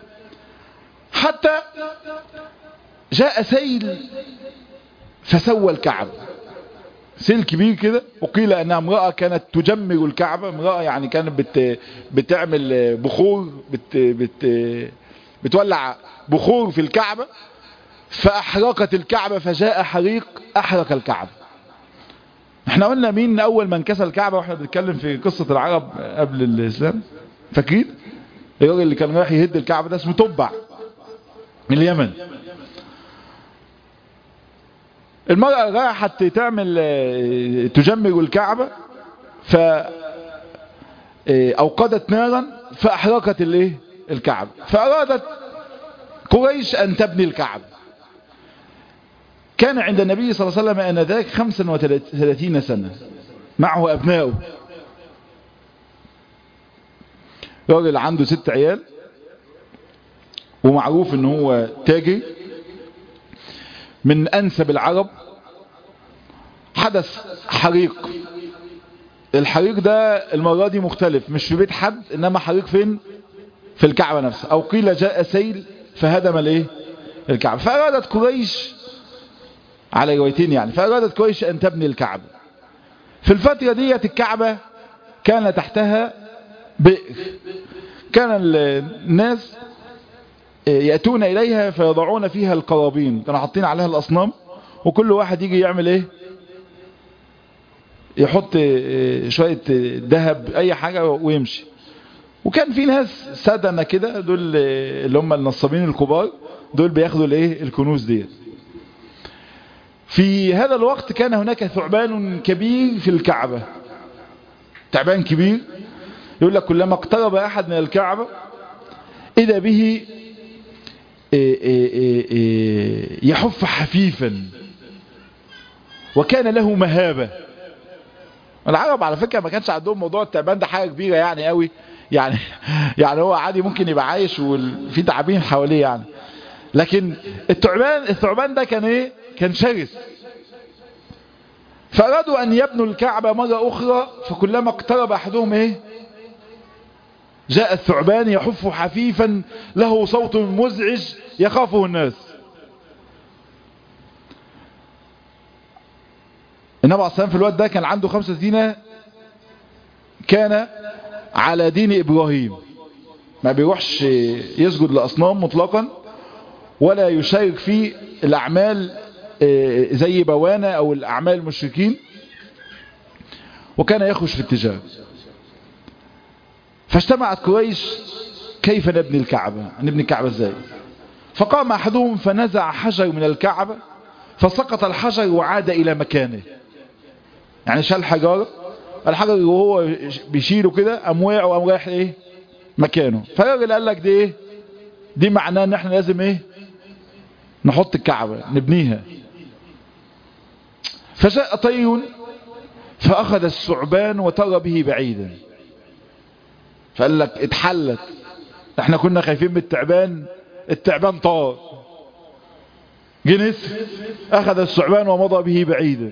حتى جاء سيل فسوى الكعبة سيل كبير كده وقيل أنها امرأة كانت تجمر الكعبة امرأة يعني كانت بت بتعمل بخور بت بت بتولع بخور في الكعبة فأحرقت الكعبة فجاء حريق أحرق الكعبة احنا قلنا مين أول من كسى الكعبة واحنا بنتكلم في قصة العرب قبل الإسلام فاكرين الراجل اللي كان رايح يهد الكعبة ده اسمه تبع من اليمن المرأة راحت تعمل تجمر الكعبة ف أوقدت نارا فأحرقت الايه الكعبة فأرادت قريش أن تبني الكعبة كان عند النبي صلى الله عليه وسلم آنذاك 35 سنة معه أبنائه راجل عنده ست عيال ومعروف ان هو تاجر من انسب العرب حدث حريق الحريق ده المرة دي مختلف مش في بيت حد انما حريق فين في الكعبة نفسها او قيل جاء سيل فهدم الايه الكعبة فارادت قريش على روايتين يعني فارادت قريش ان تبني الكعبة في الفترة ديت الكعبة كان تحتها بئر كان الناس يأتون إليها فيضعون فيها القرابين كانوا حاطين عليها الأصنام وكل واحد يجي يعمل إيه يحط شوية ذهب أي حاجة ويمشي وكان في ناس سادنا كده دول اللي هم النصابين الكبار دول بياخدوا الايه الكنوز دي في هذا الوقت كان هناك ثعبان كبير في الكعبة تعبان كبير يقول لك كلما اقترب أحد من الكعبة إذا به يحف حفيفا وكان له مهابة العرب على فكرة ما كانش عندهم موضوع التعبان ده حاجة كبيرة يعني قوي يعني يعني هو عادي ممكن يبقى عايش وفي تعابين حواليه يعني لكن الثعبان الثعبان ده كان ايه كان شرس فأرادوا أن يبنوا الكعبة مرة أخرى فكلما اقترب أحدهم ايه جاء الثعبان يحف حفيفا له صوت مزعج يخافه الناس النبي عليه الصلاة في الوقت ده كان عنده خمسة سنين كان على دين إبراهيم ما بيروحش يسجد لأصنام مطلقا ولا يشارك في الأعمال زي بوانة أو الأعمال المشركين وكان يخرج في التجارة فاجتمعت قريش كيف نبني الكعبة نبني الكعبة ازاي فقام أحدهم فنزع حجر من الكعبة فسقط الحجر وعاد إلى مكانه يعني شال حجر الحجر وهو بيشيله كده قام وقع وقام رايح ايه مكانه فالراجل قال لك دي ايه دي معناه ان احنا لازم ايه نحط الكعبة نبنيها فجاء طير فأخذ الثعبان وطر به بعيدا فقال لك اتحلت احنا كنا خايفين من التعبان التعبان طار جنس اخذ الثعبان ومضى به بعيدا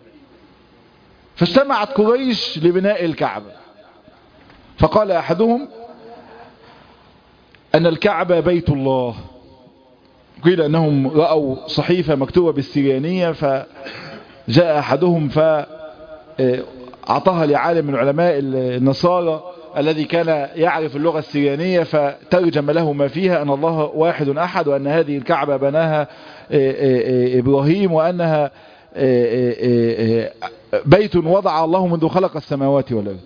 فاجتمعت قريش لبناء الكعبة فقال احدهم ان الكعبة بيت الله قيل انهم رأوا صحيفة مكتوبة بالسريانية فجاء احدهم فاعطاها لعالم من علماء النصارى الذي كان يعرف اللغة السريانية فترجم له ما فيها أن الله واحد أحد وأن هذه الكعبة بناها إبراهيم وأنها بيت وضع الله منذ خلق السماوات والأرض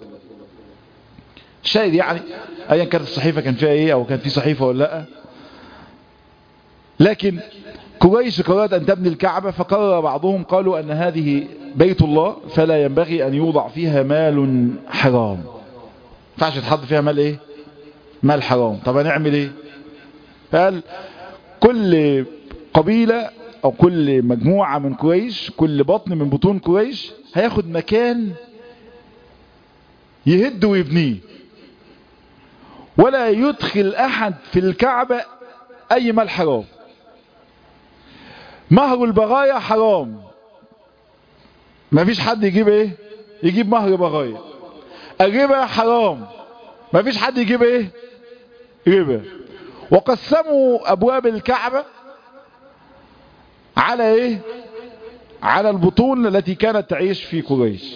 الشاهد يعني أيا كانت الصحيفة كان فيها إيه أو كان في صحيفة ولا لا لكن قريش قررت أن تبني الكعبة فقرر بعضهم قالوا أن هذه بيت الله فلا ينبغي أن يوضع فيها مال حرام فعش تحط فيها مال إيه مال حرام طب هنعمل إيه قال كل قبيلة أو كل مجموعة من قريش كل بطن من بطون قريش هياخد مكان يهد ويبنيه ولا يدخل أحد في الكعبة أي مال حرام مهر البغايا حرام ما فيش حد يجيب ايه يجيب مهر بغايا الربا حرام ما فيش حد يجيب ايه ربا وقسموا ابواب الكعبة على ايه على البطون التي كانت تعيش في قريش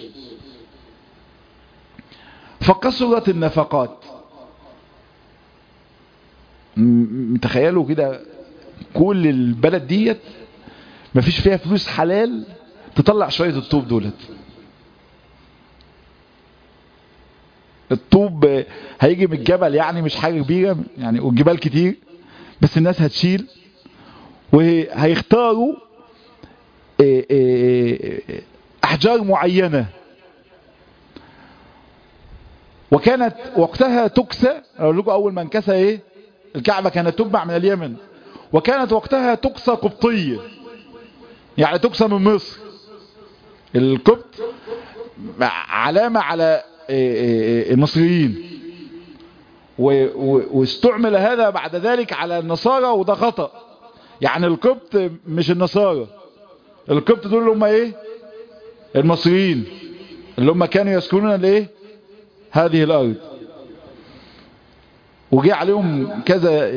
فقصرت النفقات تخيلوا كده كل البلد ديت مفيش فيها فلوس حلال تطلع شوية الطوب دولت الطوب هيجي من الجبل يعني مش حاجة كبيرة يعني والجبال كتير بس الناس هتشيل وهيختاروا احجار معينة وكانت وقتها تكسى اقول لكم اول ما انكسى ايه الكعبة كانت تبع من اليمن وكانت وقتها تقصى قبطية يعني تقصى من مصر القبط علامة على المصريين واستعمل هذا بعد ذلك على النصارى وده خطأ يعني القبط مش النصارى القبط دول اللي هم ايه المصريين اللي هم كانوا يسكنون الايه هذه الارض وجي عليهم كذا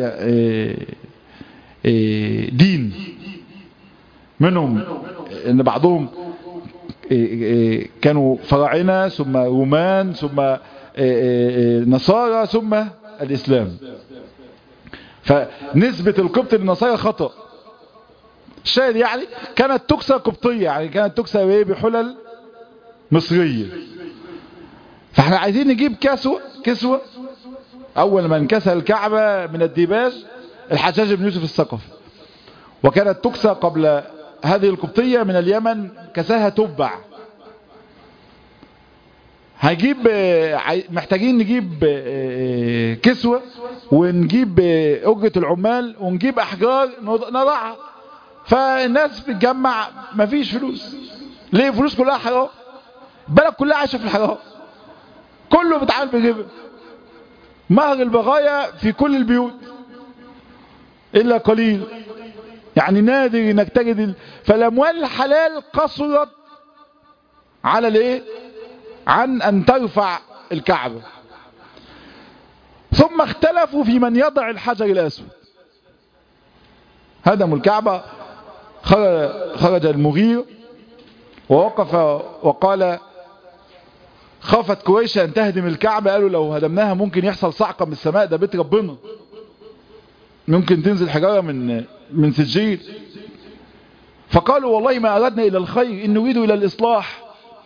دين منهم ان بعضهم كانوا فراعنة ثم رومان ثم نصارى ثم الاسلام فنسبة القبط للنصارى خطأ الشاهد يعني كانت تكسى قبطية يعني كانت تكسى بحلل مصرية فاحنا عايزين نجيب كسوة كسوة اول ما انكسر الكعبة من الديباج الحجاج بن يوسف الثقفي وكانت تكسى قبل هذه القبطية من اليمن كساها تبع هجيب محتاجين نجيب كسوة ونجيب أجرة العمال ونجيب أحجار نضعها فالناس بتجمع مفيش فلوس ليه الفلوس كلها حرام البلد كلها عايشة في الحرام كله بيتعامل بالربا مهر البغايا في كل البيوت إلا قليل يعني نادر انك تجد ال... فالاموال الحلال قصرت على الايه عن ان ترفع الكعبة ثم اختلفوا في من يضع الحجر الاسود هدموا الكعبة خرج, خرج المغير ووقف وقال خافت قريش ان تهدم الكعبة قالوا لو هدمناها ممكن يحصل صعقة من السماء ده بيت ربنا ممكن تنزل حجارة من من سجيل فقالوا والله ما أردنا إلى الخير إن نريد إلى الإصلاح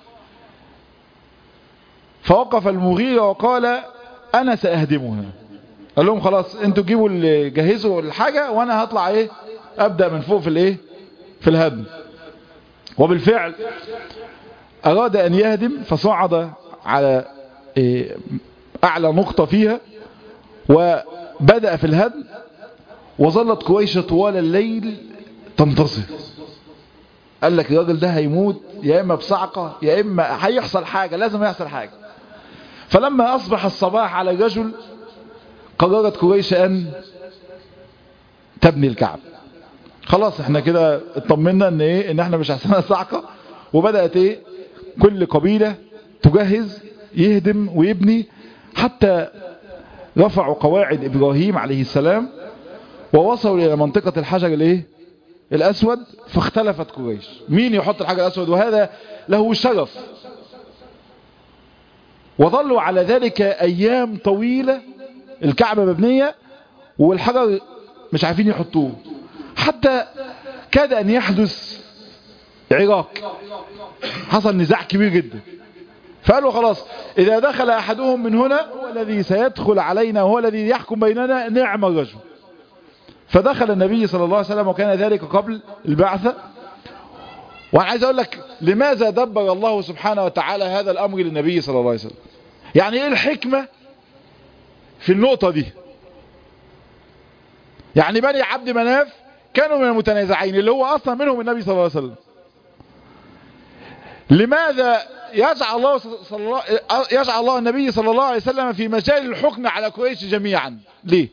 فوقف المغيرة وقال أنا سأهدمها قال لهم خلاص انتوا جيبوا اللي جهزوا الحاجة وأنا هطلع إيه أبدأ من فوق في الإيه في الهدم وبالفعل أراد أن يهدم فصعد على إيه أعلى نقطة فيها وبدأ في الهدم وظلت قريش طوال الليل تنتصر قال لك الراجل ده هيموت يا إما بصعقة يا إما هيحصل حاجة لازم يحصل حاجة فلما أصبح الصباح على الرجل قررت قريش أن تبني الكعب خلاص احنا كده اطمنا ان ايه ان احنا مش هيحصلنا صعقة وبدأت ايه كل قبيلة تجهز يهدم ويبني حتى رفعوا قواعد ابراهيم عليه السلام ووصلوا الى منطقة الحجر الايه الاسود فاختلفت قريش مين يحط الحجر الاسود وهذا له شرف وظلوا على ذلك ايام طويلة الكعبة مبنية والحجر مش عارفين يحطوه حتى كاد ان يحدث عراق حصل نزاع كبير جدا فقالوا خلاص اذا دخل احدهم من هنا هو الذي سيدخل علينا هو الذي يحكم بيننا نعم الرجل فدخل النبي صلى الله عليه وسلم وكان ذلك قبل البعثة وانا عايز اقول لك لماذا دبر الله سبحانه وتعالى هذا الامر للنبي صلى الله عليه وسلم يعني ايه الحكمة في النقطة دي يعني بني عبد مناف كانوا من المتنازعين اللي هو اصلا منهم النبي صلى الله عليه وسلم لماذا يجعل الله, صلى الله يجعل الله النبي صلى الله عليه وسلم في مجال الحكم على قريش جميعا ليه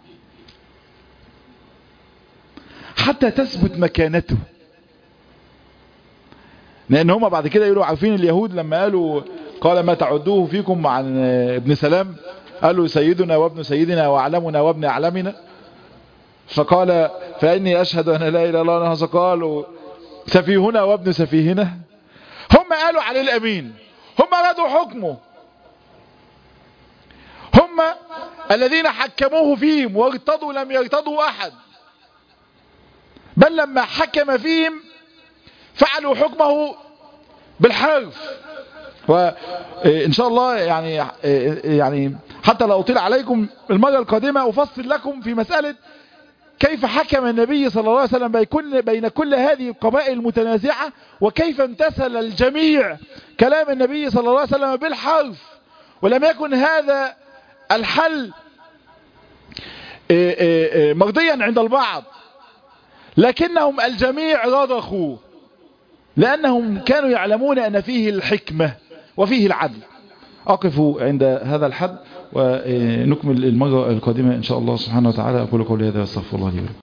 حتى تثبت مكانته لان هم بعد كده يقولوا عارفين اليهود لما قالوا قال ما تعدوه فيكم عن ابن سلام قالوا سيدنا وابن سيدنا واعلمنا وابن اعلمنا فقال فاني اشهد ان لا اله الا الله انه قالوا سفيهنا وابن سفيهنا هم قالوا عليه الامين هم ردوا حكمه هم الذين حكموه فيهم وارتضوا لم يرتضوا احد بل لما حكم فيهم فعلوا حكمه بالحرف وإن شاء الله يعني يعني حتى لا أطيل عليكم المرة القادمة أفصل لكم في مسألة كيف حكم النبي صلى الله عليه وسلم بين بين كل هذه القبائل المتنازعة وكيف امتثل الجميع كلام النبي صلى الله عليه وسلم بالحرف ولم يكن هذا الحل مرضيا عند البعض لكنهم الجميع رضخوا لأنهم كانوا يعلمون أن فيه الحكمة وفيه العدل أقف عند هذا الحد ونكمل المرة القادمة إن شاء الله سبحانه وتعالى أقول قولي هذا واستغفر الله لي ولكم